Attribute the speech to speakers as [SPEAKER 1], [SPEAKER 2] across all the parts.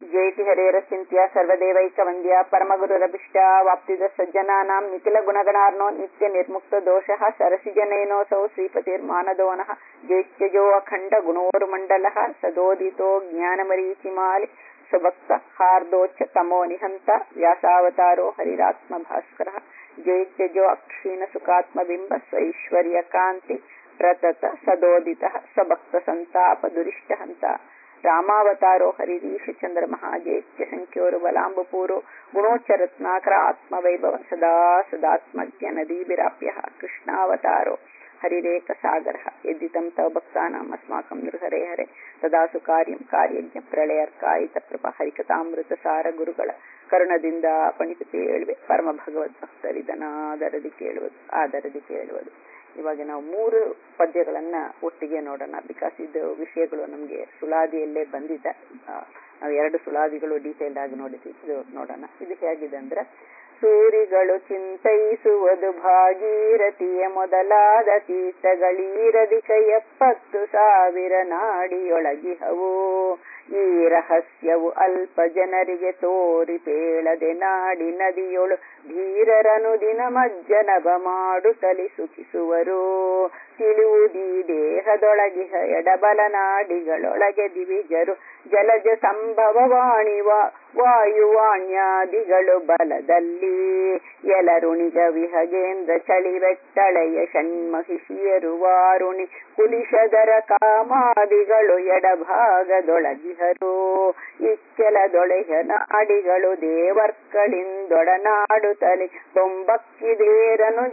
[SPEAKER 1] ಜಯತಿ ಹರೇರಚಿಂತ್ಯ ಸರ್ವದೇವೈಕವಂದ್ಯ ಪರಮಗುರುರಭಿಷ್ಟ ವಾಪ್ತಿದ ಸಜ್ಜನಾನಾಂ ನಿಖಿಲ ಗುಣಗಣಾರ್ನೋ ನಿತ್ಯ ನಿರ್ಮುಕ್ತ ದೋಷಃ ಸರಸಿಜನೈನೋಸೌ ಶ್ರೀಪತಿರ್ಮಾನದೋನಃ ಜೈತ್ಯಜೋ ಅಖಂಡ ಗುಣೋರುಮಂಡಲಃ ಸದೋದಿತೋ ಜ್ಞಾನಮರೀಚಿಮಾಲಿ ಸುಭಕ್ತ ಹಾರ್ದೋಚ್ಚ ತಮೋ ನಿಹಂತ ವ್ಯಾಸಾವತಾರೋ ಹರಿರಾತ್ಮ ಭಾಸ್ಕರ ಜೈತ್ಯಜೋ ಅಕ್ಷೀಣ ಸುಖಾತ್ಮಬಿಂಬ ಸ್ವೈಶ್ವರ್ಯ ಕಾಂತಿ ಪ್ರತತ ಸದೋದಿತ ಸಭಕ್ತ ಸಂತಾಪ ದುರಿಷ್ಟ ಹಂತ ರಾಮಾವತಾರೋ ಹರಿರೀಶ ಚಂದ್ರ ಮಹಾಜೇತ್ಯ ಸಂಖ್ಯೋರು ಬಲಾಂಬಪೂರೋ ಗುಣೋಚ್ಚರತ್ನಾಕರ ಆತ್ಮವೈಭವ ಸದಾ ಸದಾತ್ಮಜ್ಞ ನದೀಭಿರಾಪ್ಯ ಕೃಷ್ಣಾವತಾರೋ ಹರಿರೇಕ ಸಾಗರ ಯದ್ದಿತಂ ತವ ಭಕ್ತಾನಾಂ ಅಸ್ಮಾಕಂ ನೃಹರೇ ಹರೆ ತದಾಸು ಕಾರ್ಯಂ ಕಾರ್ಯಜ್ಞ ಪ್ರಳಯರ್ಕಾಯಿತ ಕೃಪಾ ಹರಿಕಥಾಮೃತ ಸಾರ ಗುರುಗಳ ಕರುಣದಿಂದ ಪಣಿಕತೆ ಹೇಳುವೆ ಪರಮ ಭಗವದ್ ಭಕ್ತರಿದನಾದರದಿ ಕೇಳುವುದು ಆದರದಿ ಕೇಳುವುದು ಇವಾಗ ನಾವು ಮೂರು ಪದ್ಯಗಳನ್ನ ಒಟ್ಟಿಗೆ ನೋಡೋಣ ಬಿಕಾಸ್ ಇದು ವಿಷಯಗಳು ನಮಗೆ ಸುಳಾದಿಯಲ್ಲೇ ಬಂದಿದೆ ನಾವು ಎರಡು ಸುಳಾದಿಗಳು ಡೀಟೇಲ್ ಆಗಿ ನೋಡಿದ್ವಿ ಇದು ನೋಡೋಣ ಇದು ಹೇಗಿದೆ ಅಂದ್ರೆ ಸೂರಿಗಳು ಚಿಂತೈಸುವುದು ಭಾಗೀರಥಿಯ ಮೊದಲಾದ ತೀರ್ಥಗಳೀರದಿಕ ಎಪ್ಪತ್ತು ಸಾವಿರ ನಾಡಿಯೊಳಗಿಹವು ಈ ರಹಸ್ಯವು ಅಲ್ಪ ಜನರಿಗೆ ತೋರಿ ಪೇಳದೆ ನಾಡಿ ನದಿಯೊಳು ಧೀರರನು ದಿನ ಮಜ್ಜನಭ ಮಾಡುತ್ತಲಿ ಸುಖಿಸುವರು ತಿಳಿಯುವುದೀ ದೇಹದೊಳಗಿಹ ಎಡಬಲ ನಾಡಿಗಳೊಳಗೆ ದಿವಿಜರು ಜಲಜ ಸಂಭವ ವಾಣಿವ ವಾಯುವಾಣ್ಯಾದಿಗಳು ಬಲದಲ್ಲಿ ಎಲರುಣಿಗ ವಿಹಗೇಂದ್ರ ಚಳಿವೆಟ್ಟಳೆಯ ಷಣ್ಮಹಿಷಿಯರು ವಾರುಣಿ ಕುಲಿಶದರ ಕಾಮಾದಿಗಳು ಎಡಭಾಗದೊಳಗಿಹರು ಇಕ್ಕೆಲದೊಳೆಯ ನಾಡಿಗಳು ದೇವರ್ಗಳಿಂದೊಡನಾಡುತ್ತಲಿ ಬೊಂಬಕ್ಕಿದೇರನು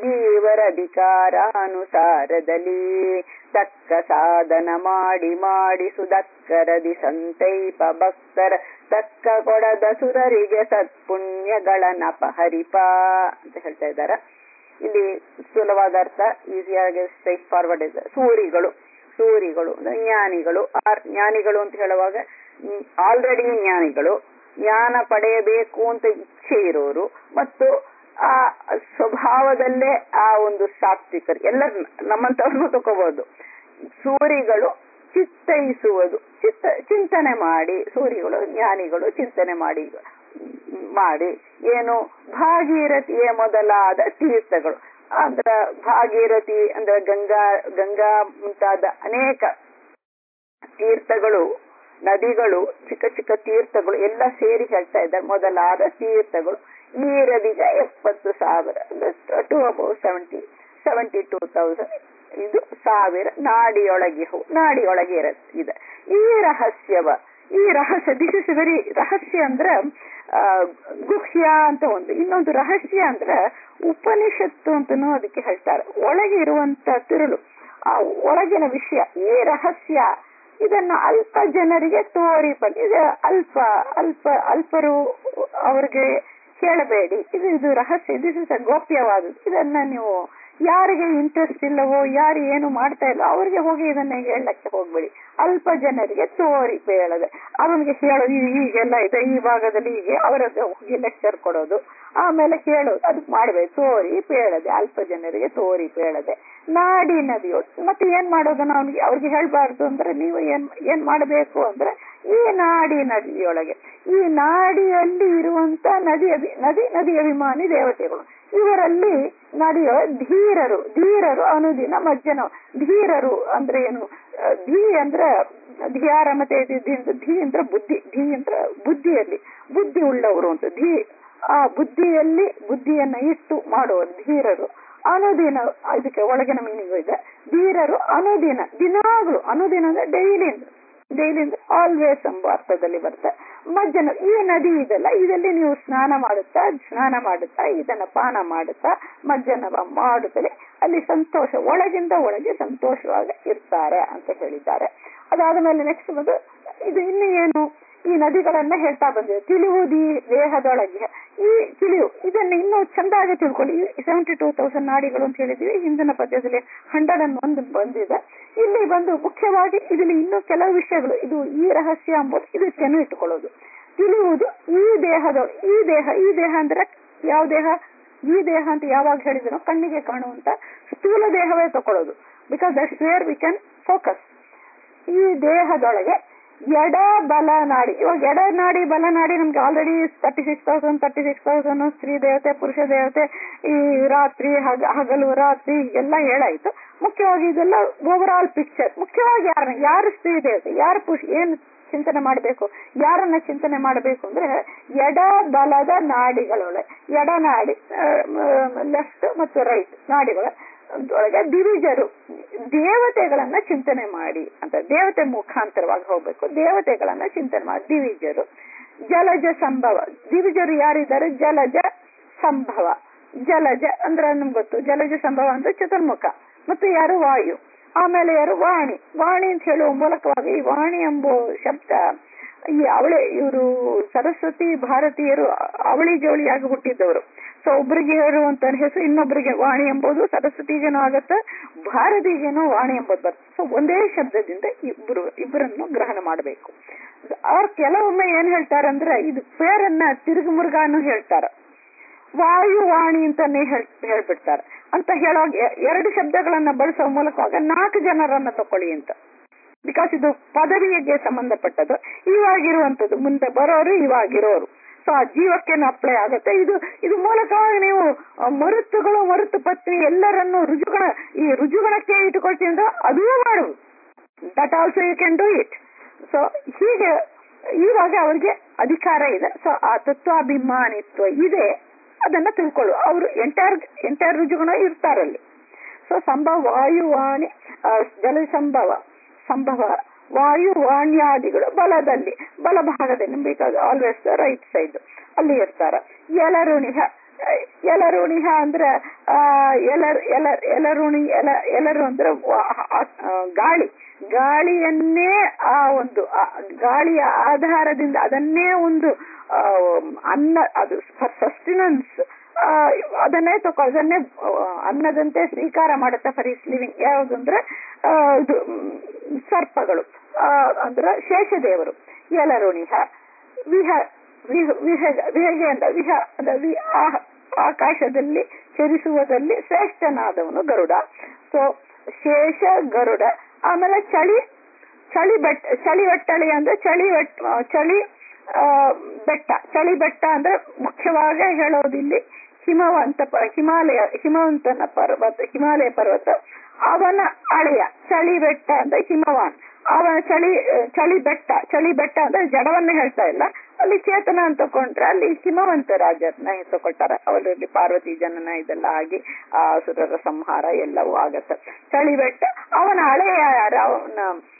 [SPEAKER 1] ಜೀವರಧಿಕಾರಾನುಸಾರದಲ್ಲಿ ತಕ್ಕ ಸಾಧನ ಮಾಡಿ ಮಾಡಿ ಸುದಕ್ಕರದಿ ಸಂತೈಪ ಭಕ್ತರ ತಕ್ಕ ಕೊಡದ ಸುರರಿಗೆ ಸತ್ಪುಣ್ಯಗಳನ್ನ ಅಪಹರಿಪ ಅಂತ ಹೇಳ್ತಾ ಇದ್ದಾರೆ ಇಲ್ಲಿ ಸ್ಥೂಲವಾದ ಅರ್ಥ ಈಸಿಯಾಗಿ ಸ್ಟ್ರೈಟ್ ಫಾರ್ವರ್ಡ್ ಇದೆ ಸೂರಿಗಳು ಸೂರಿಗಳು ಜ್ಞಾನಿಗಳು ಆರ್ ಜ್ಞಾನಿಗಳು ಅಂತ ಹೇಳುವಾಗ ಆಲ್ರೆಡಿ ಜ್ಞಾನಿಗಳು ಜ್ಞಾನ ಪಡೆಯಬೇಕು ಅಂತ ಇಚ್ಛೆ ಇರೋರು ಮತ್ತು ಆ ಸ್ವಭಾವದಲ್ಲೇ ಆ ಒಂದು ಸಾತ್ವಿಕರು ಎಲ್ಲ ನಮ್ಮಂತವ್ರನ್ನು ತಗೋಬಹುದು ಸೂರಿಗಳು ಚಿತ್ತೈಸುವುದು ಚಿತ್ತ ಚಿಂತನೆ ಮಾಡಿ ಸೂರಿಗಳು ಜ್ಞಾನಿಗಳು ಚಿಂತನೆ ಮಾಡಿ ಮಾಡಿ ಏನು ಭಾಗೀರಥಿಯ ಮೊದಲಾದ ತೀರ್ಥಗಳು ಅಂದ್ರ ಭಾಗೀರಥಿ ಅಂದ್ರೆ ಗಂಗಾ ಗಂಗಾ ಮುಂತಾದ ಅನೇಕ ತೀರ್ಥಗಳು ನದಿಗಳು ಚಿಕ್ಕ ಚಿಕ್ಕ ತೀರ್ಥಗಳು ಎಲ್ಲ ಸೇರಿ ಹೇಳ್ತಾ ಇದ್ದಾರೆ ಮೊದಲಾದ ತೀರ್ಥಗಳು ಈ ರದಿಗ ಎಪ್ಪತ್ತು ಸಾವಿರ to above seventy seventy two thousand ಇದು ಸಾವಿರ ನಾಡಿಯೊಳಗೆ ನಾಡಿಯೊಳಗೆ ಇದೆ ಈ ರಹಸ್ಯವ ಈ ರಹಸ್ಯ ದಿಸ್ ಇಸ್ ವೆರಿ ರಹಸ್ಯ ಅಂದ್ರೆ ಗುಹ್ಯ ಅಂತ ಒಂದು ಇನ್ನೊಂದು ರಹಸ್ಯ ಅಂದ್ರೆ ಉಪನಿಷತ್ತು ಅಂತನೂ ಅದಕ್ಕೆ ಹೇಳ್ತಾರೆ ಒಳಗೆ ಇರುವಂತ ತಿರುಳು ಆ ಒಳಗಿನ ವಿಷಯ ಈ ರಹಸ್ಯ ಇದನ್ನ ಅಲ್ಪ ಜನರಿಗೆ ತೋರಿ ಇದು ಅಲ್ಪ ಅಲ್ಪ ಅಲ್ಪರು ಅವ್ರಿಗೆ ಕೇಳಬೇಡಿ ಇದು ಇದು ರಹಸ್ಯ ದಿಸ್ ಇಸ್ ಗೋಪ್ಯವಾದದ್ದು ಇದನ್ನ ನೀವು ಯಾರಿಗೆ ಇಂಟ್ರೆಸ್ಟ್ ಇಲ್ಲವೋ ಯಾರು ಏನು ಮಾಡ್ತಾ ಇಲ್ಲ ಅವ್ರಿಗೆ ಹೋಗಿ ಇದನ್ನ ಹೇಳಕ್ಕೆ ಹೋಗ್ಬೇಡಿ ಅಲ್ಪ ಜನರಿಗೆ ತೋರಿ ಹೇಳದೆ ಅವನಿಗೆ ಹೇಳೋದು ಹೀಗೆಲ್ಲ ಇದೆ ಈ ಭಾಗದಲ್ಲಿ ಹೀಗೆ ಅವರ ಹೋಗಿ ಲೆಕ್ಚರ್ ಕೊಡೋದು ಆಮೇಲೆ ಕೇಳೋದು ಅದಕ್ಕೆ ಮಾಡ್ಬೇಕು ತೋರಿ ಪೇಳದೆ ಅಲ್ಪ ಜನರಿಗೆ ತೋರಿ ಪೇಳದೆ ನಾಡಿ ನದಿಯೊಳು ಮತ್ತೆ ಏನ್ ಮಾಡೋದನ್ನ ಅವ್ನಿಗೆ ಅವ್ರಿಗೆ ಹೇಳ್ಬಾರ್ದು ಅಂದ್ರೆ ನೀವು ಏನ್ ಏನ್ ಮಾಡಬೇಕು ಅಂದ್ರೆ ಈ ನಾಡಿ ನದಿಯೊಳಗೆ ಈ ನಾಡಿಯಲ್ಲಿ ಇರುವಂತ ನದಿ ಅಭಿ ನದಿ ನದಿ ಅಭಿಮಾನಿ ದೇವತೆಗಳು ಇವರಲ್ಲಿ ನಡೆಯೋ ಧೀರರು ಧೀರರು ಅನುದಿನ ಮಜ್ಜನ ಧೀರರು ಅಂದ್ರೆ ಏನು ಧೀ ಅಂದ್ರೆ ಧಿಯಾರ ಮತ್ತೆ ಧೀ ಅಂದ್ರೆ ಬುದ್ಧಿ ಧೀ ಅಂದ್ರೆ ಬುದ್ಧಿಯಲ್ಲಿ ಬುದ್ಧಿ ಉಳ್ಳವರು ಅಂತ ಧೀ ಆ ಬುದ್ಧಿಯಲ್ಲಿ ಬುದ್ಧಿಯನ್ನ ಇಟ್ಟು ಮಾಡುವರು ಧೀರರು ಅನುದಿನ ಇದಕ್ಕೆ ಒಳಗಿನ ಮೀನಿಂಗ್ ಇದೆ ಧೀರರು ಅನುದಿನ ದಿನಾಗ್ಲು ಅನುದಿನ ಅಂದ್ರೆ ಡೈಲಿ ಡೈಲಿ ಅಂದ್ರೆ ಆಲ್ವೇಸ್ ಎಂಬ ಅರ್ಥದಲ್ಲಿ ಬರುತ್ತೆ ಮಜ್ಜನ ಈ ನದಿ ಇದೆಲ್ಲ ಇದರಲ್ಲಿ ನೀವು ಸ್ನಾನ ಮಾಡುತ್ತಾ ಸ್ನಾನ ಮಾಡುತ್ತಾ ಇದನ್ನ ಪಾನ ಮಾಡುತ್ತಾ ಮಜ್ಜನವ ಮಾಡುತ್ತಲೇ ಅಲ್ಲಿ ಸಂತೋಷ ಒಳಗಿಂದ ಒಳಗೆ ಸಂತೋಷವಾಗಿ ಇರ್ತಾರೆ ಅಂತ ಹೇಳಿದ್ದಾರೆ ಅದಾದ ಮೇಲೆ ನೆಕ್ಸ್ಟ್ ಬಂದು ಇದು ಇನ್ನು ಏನು ಈ ನದಿಗಳನ್ನ ಹೇಳ್ತಾ ಬಂದಿದೆ ತಿಳಿಯುವುದು ಈ ದೇಹದೊಳಗೆ ಈ ತಿಳಿಯು ಇದನ್ನ ಇನ್ನೂ ಚಂದಾಗಿ ತಿಳ್ಕೊಳ್ಳಿ ಸೆವೆಂಟಿ ಟೂ ತೌಸಂಡ್ ನಾಡಿಗಳು ಅಂತ ಹೇಳಿದ್ವಿ ಹಿಂದಿನ ಪದ್ಯದಲ್ಲಿ ಹಂಡ್ರೆಡ್ ಅಂಡ್ ಒಂದು ಬಂದಿದೆ ಇಲ್ಲಿ ಬಂದು ಮುಖ್ಯವಾಗಿ ಇದರಲ್ಲಿ ಇನ್ನೂ ಕೆಲವು ವಿಷಯಗಳು ಇದು ಈ ರಹಸ್ಯ ಎಂಬುದು ಇದಕ್ಕೇನು ಇಟ್ಟುಕೊಳ್ಳೋದು ತಿಳಿಯುವುದು ಈ ದೇಹದ ಈ ದೇಹ ಈ ದೇಹ ಅಂದ್ರೆ ಯಾವ ದೇಹ ಈ ದೇಹ ಅಂತ ಯಾವಾಗ ಹೇಳಿದ್ರು ಕಣ್ಣಿಗೆ ಕಾಣುವಂತ ಸ್ಥೂಲ ದೇಹವೇ ತಕೊಳ್ಳೋದು because that's where we can focus ಈ ದೇಹದೊಳಗೆ
[SPEAKER 2] ಎಡ ಬಲ ನಾಡಿ ಇವಾಗ ಎಡ ನಾಡಿ ಬಲ ನಾಡಿ ನಮ್ಗೆ already thirty six thousand thirty six thousand ಸ್ತ್ರೀ ದೇವತೆ ಪುರುಷ ದೇವತೆ ಈ ರಾತ್ರಿ ಹಗ ಹಗಲು ರಾತ್ರಿ ಎಲ್ಲ ಹೇಳಾಯ್ತು ಮುಖ್ಯವಾಗಿ ಇದೆಲ್ಲ ಓವರ್ ಆಲ್ ಪಿಕ್ಚರ್ ಮುಖ್ಯವಾಗಿ ಯಾರನ್ನ ಯಾರು ಸ್ತ್ರೀ ದೇವತೆ ಯಾರು ಪುರುಷ ಏನ್ ಚಿಂತನೆ ಮಾಡಬೇಕು ಯಾರನ್ನ ಚಿಂತನೆ ಮಾಡಬೇಕು ಅಂದ್ರೆ ಎಡ ಬಲದ ನಾಡಿಗಳೊಳಗೆ ಎಡ ನಾಡಿ ಲೆಫ್ಟ್ ಮತ್ತು ರೈಟ್ ನಾಡಿಗಳ ಒಳಗೆ ದಿವಿಜರು ದೇವತೆಗಳನ್ನ ಚಿಂತನೆ ಮಾಡಿ ಅಂತ ದೇವತೆ ಮುಖಾಂತರವಾಗಿ ಹೋಗ್ಬೇಕು ದೇವತೆಗಳನ್ನ ಚಿಂತನೆ ಮಾಡಿ ದಿವಿಜರು ಜಲಜ ಸಂಭವ ದಿವಿಜರು ಯಾರಿದ್ದಾರೆ ಜಲಜ ಸಂಭವ ಜಲಜ ಅಂದ್ರೆ ನಮ್ಗೆ ಗೊತ್ತು ಜಲಜ ಸಂಭವ ಅಂದ್ರೆ ಚತುರ್ಮುಖ ಮತ್ತು ಯಾರು ವಾಯು ಆಮೇಲೆ ಯಾರು ವಾಣಿ ವಾಣಿ ಅಂತ ಹೇಳುವ ಮೂಲಕವಾಗಿ ಈ ವಾಣಿ ಎಂಬ ಶಬ್ದ ಈ ಅವಳೆ ಇವರು ಸರಸ್ವತಿ ಭಾರತೀಯರು ಅವಳಿ ಜೋಳಿಯಾಗಿ ಹುಟ್ಟಿದ್ದವರು ಸೊ ಒಬ್ಬರಿಗೆ ಹೇಳುವಂತ ಹೆಸರು ಇನ್ನೊಬ್ಬರಿಗೆ ವಾಣಿ ಎಂಬುದು ಸರಸ್ವತಿಗೇನೋ ಆಗತ್ತೆ ಭಾರತಿಗೇನೋ ವಾಣಿ ಎಂಬುದು ಬರುತ್ತೆ ಸೊ ಒಂದೇ ಶಬ್ದದಿಂದ ಇಬ್ಬರು ಇಬ್ಬರನ್ನು ಗ್ರಹಣ ಮಾಡಬೇಕು ಅವ್ರು ಕೆಲವೊಮ್ಮೆ ಏನ್ ಹೇಳ್ತಾರಂದ್ರೆ ಇದು ಪೇರನ್ನ ತಿರುಗು ಮುರುಗಾನು ಹೇಳ್ತಾರ ವಾಯುವಾಣಿ ಅಂತಾನೆ ಹೇಳ್ ಹೇಳ್ಬಿಡ್ತಾರೆ ಅಂತ ಹೇಳೋವಾಗ ಎರಡು ಶಬ್ದಗಳನ್ನ ಬಳಸುವ ಮೂಲಕವಾಗ ನಾಲ್ಕು ಜನರನ್ನ ತಕೊಳ್ಳಿ ಅಂತ ಬಿಕಾಸ್ ಇದು ಪದವಿಗೆ ಸಂಬಂಧಪಟ್ಟದ್ದು ಇವಾಗಿರುವಂತದ್ದು ಮುಂದೆ ಬರೋರು ಇವಾಗಿರೋರು ಸೊ ಆ ಜೀವಕ್ಕೇನು ಅಪ್ಲೈ ಆಗುತ್ತೆ ಇದು ಇದು ಮೂಲಕವಾಗಿ ನೀವು ಮರುತ್ತುಗಳು ಮರುತು ಪತ್ನಿ ಎಲ್ಲರನ್ನು ರುಜುಗಣ ಈ ರುಜುಗಣಕ್ಕೆ ಇಟ್ಟುಕೊಳ್ತೀನಿ ಅಂದ್ರೆ ಅದೂ ಮಾಡುವುದು that also you can do it so ಹೀಗೆ ಇವಾಗ ಅವ್ರಿಗೆ ಅಧಿಕಾರ ಇದೆ ಸೊ ಆ ತತ್ವಾಭಿಮಾನಿತ್ವ ಇದೆ ಅದನ್ನ ತಿಳ್ಕೊಳ್ಳು ಅವರು ಎಂಟೈರ್ ಎಂಟೈರ್ ರುಜುಗುಣ ಇರ್ತಾರಲ್ಲಿ ಸೊ ಸಂಭವ ವಾಯುವಾಣಿ ಜಲ ಸಂಭವ ಸಂಭವ ವಾಯುವಾಣ್ಯಾದಿಗಳು ಬಲದಲ್ಲಿ ಬಲಭಾಗದಲ್ಲಿ ಬೇಕಾದ ಆಲ್ವೇಸ್ ರೈಟ್ ಸೈಡ್ ಅಲ್ಲಿ ಇರ್ತಾರ ಎಲರುಣಿಹ ಎಲರುಣಿಹ ಅಂದ್ರೆ ಆ ಎಲರ್ ಎಲರ್ ಎಲರುಣಿ ಎಲ ಎಲರು ಅಂದ್ರೆ ಗಾಳಿ ಗಾಳಿಯನ್ನೇ ಆ ಒಂದು ಗಾಳಿಯ ಆಧಾರದಿಂದ ಅದನ್ನೇ ಒಂದು ಅನ್ನ ಅದು ಸಸ್ಟಿನೆನ್ಸ್ ಅದನ್ನೇ ತಕೊ ಅದನ್ನೇ ಅನ್ನದಂತೆ ಸ್ವೀಕಾರ ಮಾಡುತ್ತೆ ಫರ್ ಇಸ್ ಲಿವಿಂಗ್ ಯಾವ್ದಂದ್ರೆ ಇದು ಸರ್ಪಗಳು ಅಂದ್ರೆ ಶೇಷದೇವರು ಎಲರುಣಿಹ ವಿಹ ವಿಹಗೆ ಅಂತ ವಿಹ ಅಂದ್ರೆ ವಿ ಆಕಾಶದಲ್ಲಿ ಚರಿಸುವುದಲ್ಲಿ ಶ್ರೇಷ್ಠನಾದವನು ಗರುಡ ಸೊ ಶೇಷ ಗರುಡ ಆಮೇಲೆ ಚಳಿ ಚಳಿ ಬೆಟ್ಟ ಚಳಿ ಒಟ್ಟಳಿ ಅಂದ್ರೆ ಚಳಿ ಚಳಿ ಬೆಟ್ಟ ಚಳಿ ಬೆಟ್ಟ ಅಂದ್ರೆ ಮುಖ್ಯವಾಗಿ ಹೇಳೋದಿಲ್ಲಿ ಹಿಮವಂತ ಹಿಮಾಲಯ ಹಿಮವಂತನ ಪರ್ವತ ಹಿಮಾಲಯ ಪರ್ವತ ಅವನ ಅಳೆಯ ಚಳಿ ಬೆಟ್ಟ ಅಂದ್ರೆ ಹಿಮವಾನ್ ಅವನ ಚಳಿ ಚಳಿ ಬೆಟ್ಟ ಚಳಿ ಬೆಟ್ಟ ಅಂದ್ರೆ ಜಡವನ್ನ ಹೇಳ್ತಾ ಇಲ್ಲ ಅಲ್ಲಿ ಚೇತನ ಅಂತ ತಕೊಂಡ್ರೆ ಅಲ್ಲಿ ಹಿಮವಂತ ರಾಜರನ್ನ ತಕೊಳ್ತಾರೆ ಅವರಲ್ಲಿ ಪಾರ್ವತಿ ಜನನ ಇದೆಲ್ಲ ಆಗಿ ಆ ಸುರರ ಸಂಹಾರ ಎಲ್ಲವೂ ಆಗತ್ತೆ ಚಳಿ ಬೆಟ್ಟ ಅವನ ಹಳೆಯ ಯಾರು ಅವನ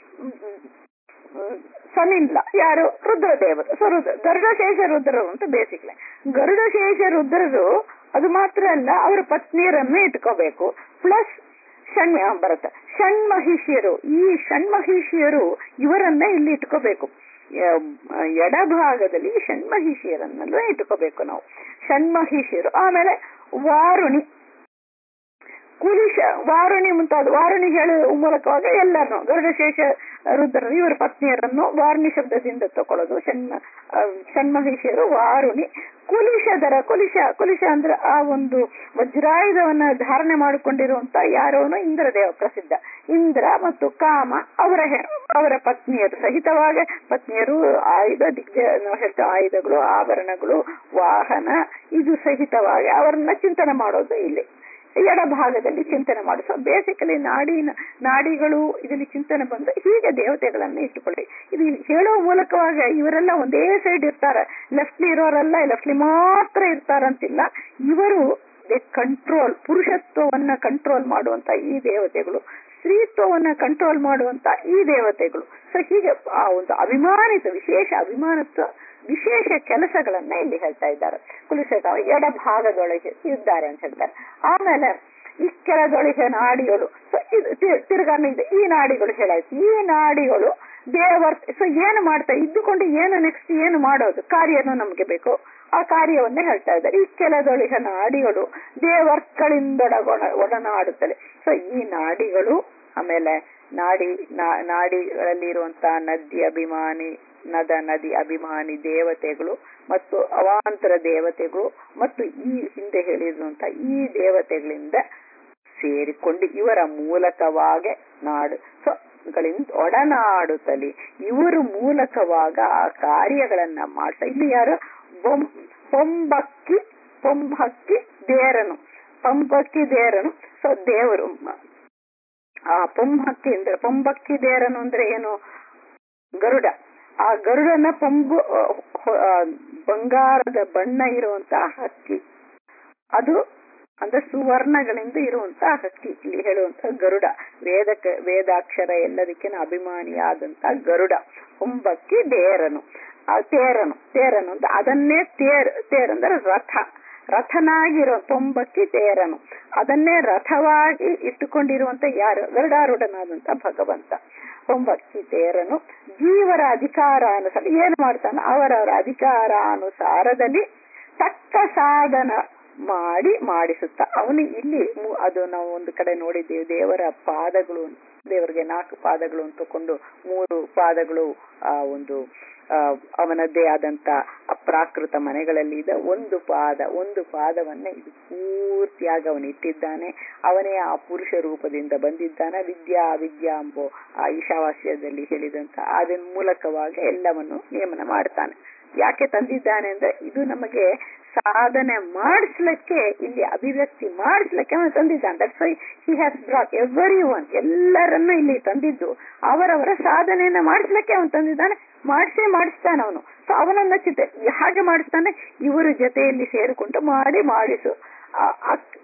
[SPEAKER 2] ಸನಿಲ್ಲ ಯಾರು ರುದ್ರದೇವರು ಸೊ ರುದ್ರ ಗರುಡಶೇಷ ರುದ್ರರು ಅಂತ ಬೇಸಿಕ್ಲಿ ಗರುಡಶೇಷ ರುದ್ರರು ಅದು ಮಾತ್ರ ಅಲ್ಲ ಅವರ ಪತ್ನಿಯರನ್ನು ಇಟ್ಕೋಬೇಕು ಪ್ಲಸ್ ಷಣ್ ಬರುತ್ತೆ ಷಣ್ಮಹಿಷಿಯರು ಈ ಷಣ್ಮಹಿಷಿಯರು ಇವರನ್ನ ಇಲ್ಲಿ ಇಟ್ಕೋಬೇಕು ಎಡಭಾಗದಲ್ಲಿ ಷಣ್ಮಹಿಷಿಯರನ್ನೆಲ್ಲ ಇಟ್ಕೋಬೇಕು ನಾವು ಷಣ್ಮಹಿಷಿಯರು ಆಮೇಲೆ ವಾರುಣಿ ಕುಲಿಶ ವಾರುಣಿ ಮುಂತಾದ ವಾರುಣಿ ಹೇಳುವ ಮೂಲಕವಾಗಿ ಎಲ್ಲರನ್ನು ಗರುಡಶೇಷ ರುದ್ರ ಇವರ ಪತ್ನಿಯರನ್ನು ವಾರುಣಿ ಶಬ್ದದಿಂದ ತಕೊಳ್ಳೋದು ಷಣ್ಮ ಷಣ್ಮಹಿಷಿಯರು ವಾರುಣಿ ಕುಲಿಶದರ ಕುಲಿಶ ಕುಲಿಶ ಅಂದ್ರೆ ಆ ಒಂದು ವಜ್ರಾಯುಧವನ್ನ ಧಾರಣೆ ಮಾಡಿಕೊಂಡಿರುವಂತ ಯಾರೋನು ಇಂದ್ರದೇವ ಪ್ರಸಿದ್ಧ ಇಂದ್ರ ಮತ್ತು ಕಾಮ ಅವರ ಅವರ ಪತ್ನಿಯರು ಸಹಿತವಾಗಿ ಪತ್ನಿಯರು ಆಯುಧ ದಿಗ್ಜ ಹೇಳ್ತಾ ಆಯುಧಗಳು ಆಭರಣಗಳು ವಾಹನ ಇದು ಸಹಿತವಾಗಿ ಅವರನ್ನ ಚಿಂತನೆ ಮಾಡೋದು ಇಲ್ಲಿ ಎಡಭಾಗದಲ್ಲಿ ಚಿಂತನೆ ಮಾಡಿ ಸೊ ಬೇಸಿಕಲಿ ನಾಡಿನ ನಾಡಿಗಳು ಇದರಲ್ಲಿ ಚಿಂತನೆ ಬಂದು ಹೀಗೆ ದೇವತೆಗಳನ್ನ ಇಟ್ಟುಕೊಳ್ಳಿ ಇದು ಹೇಳುವ ಮೂಲಕವಾಗಿ ಇವರೆಲ್ಲ ಒಂದೇ ಸೈಡ್ ಇರ್ತಾರೆ ಲೆಫ್ಟ್ಲಿ ಇರೋರೆಲ್ಲ ಲೆಫ್ಟ್ಲಿ ಮಾತ್ರ ಇರ್ತಾರಂತಿಲ್ಲ ಇವರು ಕಂಟ್ರೋಲ್ ಪುರುಷತ್ವವನ್ನ ಕಂಟ್ರೋಲ್ ಮಾಡುವಂತ ಈ ದೇವತೆಗಳು ಸ್ತ್ರೀತ್ವವನ್ನ ಕಂಟ್ರೋಲ್ ಮಾಡುವಂತ ಈ ದೇವತೆಗಳು ಸೊ ಹೀಗೆ ಆ ಒಂದು ಅಭಿಮಾನಿತ ವಿಶೇಷ ಅಭಿಮಾನತ್ವ ವಿಶೇಷ ಕೆಲಸಗಳನ್ನ ಇಲ್ಲಿ ಹೇಳ್ತಾ ಇದ್ದಾರೆ ಕುಲಿಸಕ ಎಡಭಾಗದೊಳಗೆ ಇದ್ದಾರೆ ಅಂತ ಹೇಳ್ತಾರೆ ಆಮೇಲೆ ಇಕ್ಕೆಲದೊಳಗೆ ನಾಡಿಗಳು ಸೊ ಇದು ತಿರ್ಗಾನ ಇದೆ ಈ ನಾಡಿಗಳು ಹೇಳಾಯ್ತು ಈ ನಾಡಿಗಳು ದೇವರ್ ಸೊ ಏನು ಮಾಡ್ತಾ ಇದ್ದುಕೊಂಡು ಏನು ನೆಕ್ಸ್ಟ್ ಏನು ಮಾಡೋದು ಕಾರ್ಯನೂ ನಮ್ಗೆ ಬೇಕು ಆ ಕಾರ್ಯವನ್ನೇ ಹೇಳ್ತಾ ಇದ್ದಾರೆ ಈ ಕೆಲದೊಳಗೆ ನಾಡಿಗಳು ದೇವರ್ಗಳಿಂದೊಡಗೊಣ ಒಡನಾಡುತ್ತಲೆ ಸೊ ಈ ನಾಡಿಗಳು ಆಮೇಲೆ ನಾಡಿ ನಾಡಿಗಳಲ್ಲಿ ಇರುವಂತಹ ನದಿ ಅಭಿಮಾನಿ ನದ ನದಿ ಅಭಿಮಾನಿ ದೇವತೆಗಳು ಮತ್ತು ಅವಾಂತರ ದೇವತೆಗಳು ಮತ್ತು ಈ ಹಿಂದೆ ಹೇಳಿರುವಂತ ಈ ದೇವತೆಗಳಿಂದ ಸೇರಿಕೊಂಡು ಇವರ ಮೂಲಕವಾಗಿ ನಾಡು ಸೊ ಗಳಿಂದ ಒಡನಾಡುತ್ತಲಿ ಇವರು ಮೂಲಕವಾಗ ಆ ಕಾರ್ಯಗಳನ್ನ ಮಾಡ್ತಾ ಇಲ್ಲಿ ಯಾರು ಬೊಂ- ಪೊಂಬಕ್ಕಿ ಪೊಂಬಕ್ಕಿ ದೇರನು ಪಂಬಕ್ಕಿ ದೇರನು ಸೊ ದೇವರು ಆ ಪೊಂಬಕ್ಕಿ ಅಂದ್ರೆ ಪೊಂಬಕ್ಕಿ ದೇರನು ಅಂದ್ರೆ ಏನು ಗರುಡ ಆ ಗರುಡನ ಪಂಬು ಆ, ಬಂಗಾರದ ಬಣ್ಣ ಇರುವಂತಹ ಹಕ್ಕಿ ಅದು ಅಂದ್ರೆ ಸುವರ್ಣಗಳಿಂದ ಇರುವಂತಹ ಹಕ್ಕಿ ಇಲ್ಲಿ ಹೇಳುವಂತ ಗರುಡ ವೇದಕ ವೇದಾಕ್ಷರ ಎಲ್ಲದಕ್ಕಿನ ಅಭಿಮಾನಿಯಾದಂತ ಗರುಡ ಹುಂಬಕ್ಕಿ ದೇರನು ಆ ತೇರನು ತೇರನು ಅಂತ ಅದನ್ನೇ ತೇರ್ ತೇರಂದ್ರೆ ರಥ ರಥನಾಗಿರೋ ತೊಂಬಕ್ಕಿ ತೇರನು ಅದನ್ನೇ ರಥವಾಗಿ ಇಟ್ಟುಕೊಂಡಿರುವಂತ ಯಾರು ಗರುಡಾರೂಢನಾದಂತ ಭಗವಂತ ಒಂಬಕ್ಕಿ ತೇರನು ಜೀವರ ಅಧಿಕಾರಾನುಸಾರ ಏನು ಮಾಡ್ತಾನೆ ಅವರವರ ಅಧಿಕಾರಾನುಸಾರದಲ್ಲಿ ತಕ್ಕ ಸಾಧನ ಮಾಡಿ ಮಾಡಿಸುತ್ತ ಅವನು ಇಲ್ಲಿ ಮು- ಅದು ನಾವು ಒಂದು ಕಡೆ ನೋಡಿದ್ದೇವೆ ದೇವರ ಪಾದಗಳು ದೇವರಿಗೆ ನಾಲ್ಕು ಪಾದಗಳು ಅಂತ ತಕೊಂಡು ಮೂರು ಪಾದಗಳು ಆ ಒಂದು ಆ, ಅವನದ್ದೇ ಆದಂತ ಅಪ್ರಾಕೃತ ಮನೆಗಳಲ್ಲಿ ಇದ್ದ ಒಂದು ಪಾದ ಒಂದು ಪಾದವನ್ನ ಇದು ಪೂರ್ತಿಯಾಗಿ ಅವನು ಇಟ್ಟಿದ್ದಾನೆ ಅವನೇ ಆ ಪುರುಷ ರೂಪದಿಂದ ಬಂದಿದ್ದಾನೆ ವಿದ್ಯಾ ವಿದ್ಯಾ ಎಂಬೋ ಆ ಈಶಾವಾಸ್ಯದಲ್ಲಿ ಹೇಳಿದಂತ ಅದರ ಮೂಲಕವಾಗಿ ಎಲ್ಲವನ್ನು ನಿಯಮನ ಮಾಡ್ತಾನೆ ಯಾಕೆ ತಂದಿದ್ದಾನೆ ಅಂದ್ರೆ ಇದು ನಮಗೆ ಸಾಧನೆ ಮಾಡಿಸ್ಲಿಕ್ಕೆ ಇಲ್ಲಿ ಅಭಿವ್ಯಕ್ತಿ ಮಾಡಿಸ್ಲಿಕ್ಕೆ ಅವನು ತಂದಿದ್ದಾನೆ that's why he has brought everyone ಎಲ್ಲರನ್ನು ಇಲ್ಲಿ ತಂದಿದ್ದು ಅವರವರ ಸಾಧನೆಯನ್ನ ಮಾಡಿಸ್ಲಿಕ್ಕೆ ಅವನು ತಂದಿದ್ದಾನೆ ಮಾಡಿಸೇ ಮಾಡಿಸ್ತಾನೆ ಅವನು ಸೊ ಅವನನ್ನ ಚಿತೆ ಹಾಗೆ ಮಾಡಿಸ್ತಾನೆ ಇವರ ಜೊತೆಯಲ್ಲಿ ಸೇರಿಕೊಂಡು ಮಾಡಿ ಮಾಡಿಸು ಆ- ಅಕ್-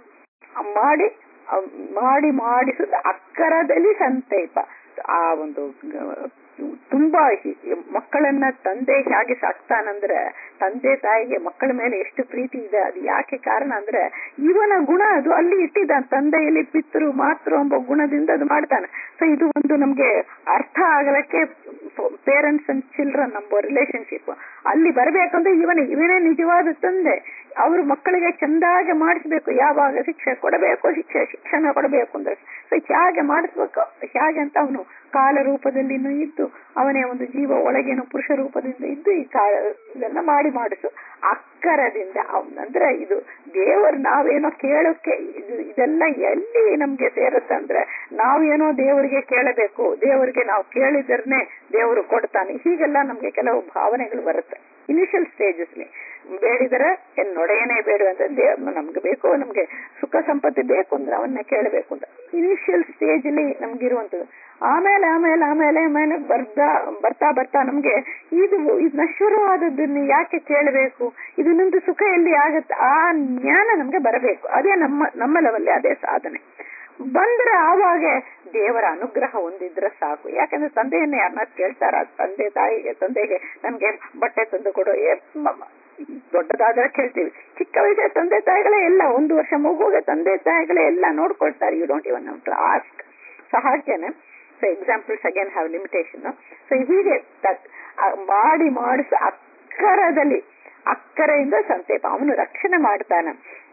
[SPEAKER 2] ಮಾಡಿ ಆ, ಮಾಡಿ ಮಾಡಿಸುತ್ತ ಅಕ್ಕರದಲ್ಲಿ ಸಂತೈಪ ಆ ಒಂದು ಗ- ತುಂಬಾ ಹಿ- ಮಕ್ಕಳನ್ನ ತಂದೆ ಹೇಗೆ ಸಾಕ್ತಾನಂದ್ರೆ ತಂದೆ ತಾಯಿಗೆ ಮಕ್ಕಳ ಮೇಲೆ ಎಷ್ಟು ಪ್ರೀತಿ ಇದೆ ಅದು ಯಾಕೆ ಕಾರಣ ಅಂದ್ರೆ ಇವನ ಗುಣ ಅದು ಅಲ್ಲಿ ಇಟ್ಟಿದ್ದಾನೆ ತಂದೆಯಲ್ಲಿ ಪಿತೃ ಮಾತೃ ಎಂಬ ಗುಣದಿಂದ ಅದು ಮಾಡ್ತಾನೆ ಸೊ ಇದು ಒಂದು ನಮ್ಗೆ ಅರ್ಥ ಆಗಲಕ್ಕೆ ಪೇರೆಂಟ್ಸ್ ಅಂಡ್ ಚಿಲ್ಡ್ರನ್ ಎಂಬ ರಿಲೇಶನ್ಶಿಪ್ ಅಲ್ಲಿ ಬರಬೇಕಂದ್ರೆ ಇವನೇ ಇವನೇ ನಿಜವಾದ ತಂದೆ ಅವರು ಮಕ್ಕಳಿಗೆ ಚಂದಾಗೆ ಮಾಡಿಸ್ಬೇಕು ಯಾವಾಗ ಶಿಕ್ಷೆ ಕೊಡಬೇಕು ಶಿಕ್ಷೆ ಶಿಕ್ಷಣ ಕೊಡಬೇಕು ಅಂದ್ರೆ ಸೊ ಹೇಗೆ ಮಾಡಿಸ್ಬೇಕು ಹೇಗೆ ಅಂತ ಅವನು ಕಾಲ ರೂಪದಲ್ಲಿನೂ ಇದ್ದು ಅವನೇ ಒಂದು ಜೀವ ಒಳಗೇನು ಪುರುಷ ರೂಪದಿಂದ ಇದ್ದು ಈ ಕಾಲ ಇದನ್ನ ಮಾಡಿ ಮಾಡಿಸು ಅಕ್ಕರದಿಂದ ಅವ್ನ್- ಅಂದ್ರೆ ಇದು ದೇವರು ನಾವೇನೋ ಕೇಳೋಕೆ ಇದು ಇದೆಲ್ಲ ಎಲ್ಲಿ ನಮ್ಗೆ ಸೇರುತ್ತೆ ಅಂದ್ರೆ ನಾವೇನೋ ದೇವರಿಗೆ ಕೇಳಬೇಕು ದೇವರಿಗೆ ನಾವು ಕೇಳಿದ್ರನೆ ದೇವರು ಕೊಡ್ತಾನೆ ಹೀಗೆಲ್ಲ ನಮ್ಗೆ ಕೆಲವು ಭಾವನೆಗಳು ಬರುತ್ತೆ ಇನಿಷಿಯಲ್ ಸ್ಟೇಜಸ್ಲಿ ಬೇಡಿದರೆ ಏನ್ ನೊಡೆಯನೇ ಬೇಡ ಅಂತ ದೇವ್ ನಮ್ಗೆ ಬೇಕು ನಮ್ಗೆ ಸುಖ ಸಂಪತ್ತಿ ಬೇಕು ಅಂದ್ರೆ ಅವನ್ನ ಕೇಳಬೇಕು ಅಂತ ಇನಿಷಿಯಲ್ ಸ್ಟೇಜ್ ಅಲ್ಲಿ ನಮ್ಗಿರುವಂತದ್ದು ಆಮೇಲೆ ಆಮೇಲೆ ಆಮೇಲೆ ಆಮೇಲೆ ಬರ್ತಾ ಬರ್ತಾ ಬರ್ತಾ ನಮ್ಗೆ ಇದು ಇದು ನಶ್ವರವಾದದ್ದನ್ನು ಯಾಕೆ ಕೇಳಬೇಕು ಇದನ್ನೊಂದು ಸುಖ ಎಲ್ಲಿ ಆಗತ್ತೆ ಆ ಜ್ಞಾನ ನಮ್ಗೆ ಬರಬೇಕು ಅದೇ ನಮ್ಮ ನಮ್ಮ ಲೆವೆಲ್ ಅದೇ ಸಾಧನೆ ಬಂದ್ರೆ ಆವಾಗ ದೇವರ ಅನುಗ್ರಹ ಹೊಂದಿದ್ರೆ ಸಾಕು ಯಾಕಂದ್ರೆ ತಂದೆಯನ್ನ ಯಾರನ್ನ ಕೇಳ್ತಾರ ತಂದೆ ತಾಯಿಗೆ ತಂದೆಗೆ ನಮ್ಗೆ ಬಟ್ಟೆ ತಂದು ಕೊಡು ಏ, ಮ- ಮ- ದೊಡ್ಡದಾದ್ರೆ ಕೇಳ್ತೀವಿ ಚಿಕ್ಕ ವಯಸ್ಸಿನ ತಂದೆ ತಾಯಿಗಳೇ ಎಲ್ಲ ಒಂದು ವರ್ಷ ಮಗುಗೆ ತಂದೆ ತಾಯಿಗಳೇ ಎಲ್ಲ ನೋಡ್ಕೊಳ್ತಾರೆ you don't even to ask so ಹಾಗೇನೆ so examples again have limitation so ಹೀಗೆ ತಕ್- ಆ ಮಾಡಿ ಮಾಡಿಸ ಅಕ್ಕರದಲ್ಲಿ ಅಕ್ಕರೆಯಿಂದ ಸಂತೇಪ ಅವನು ರಕ್ಷಣೆ ಮಾಡ್ತಾನೆ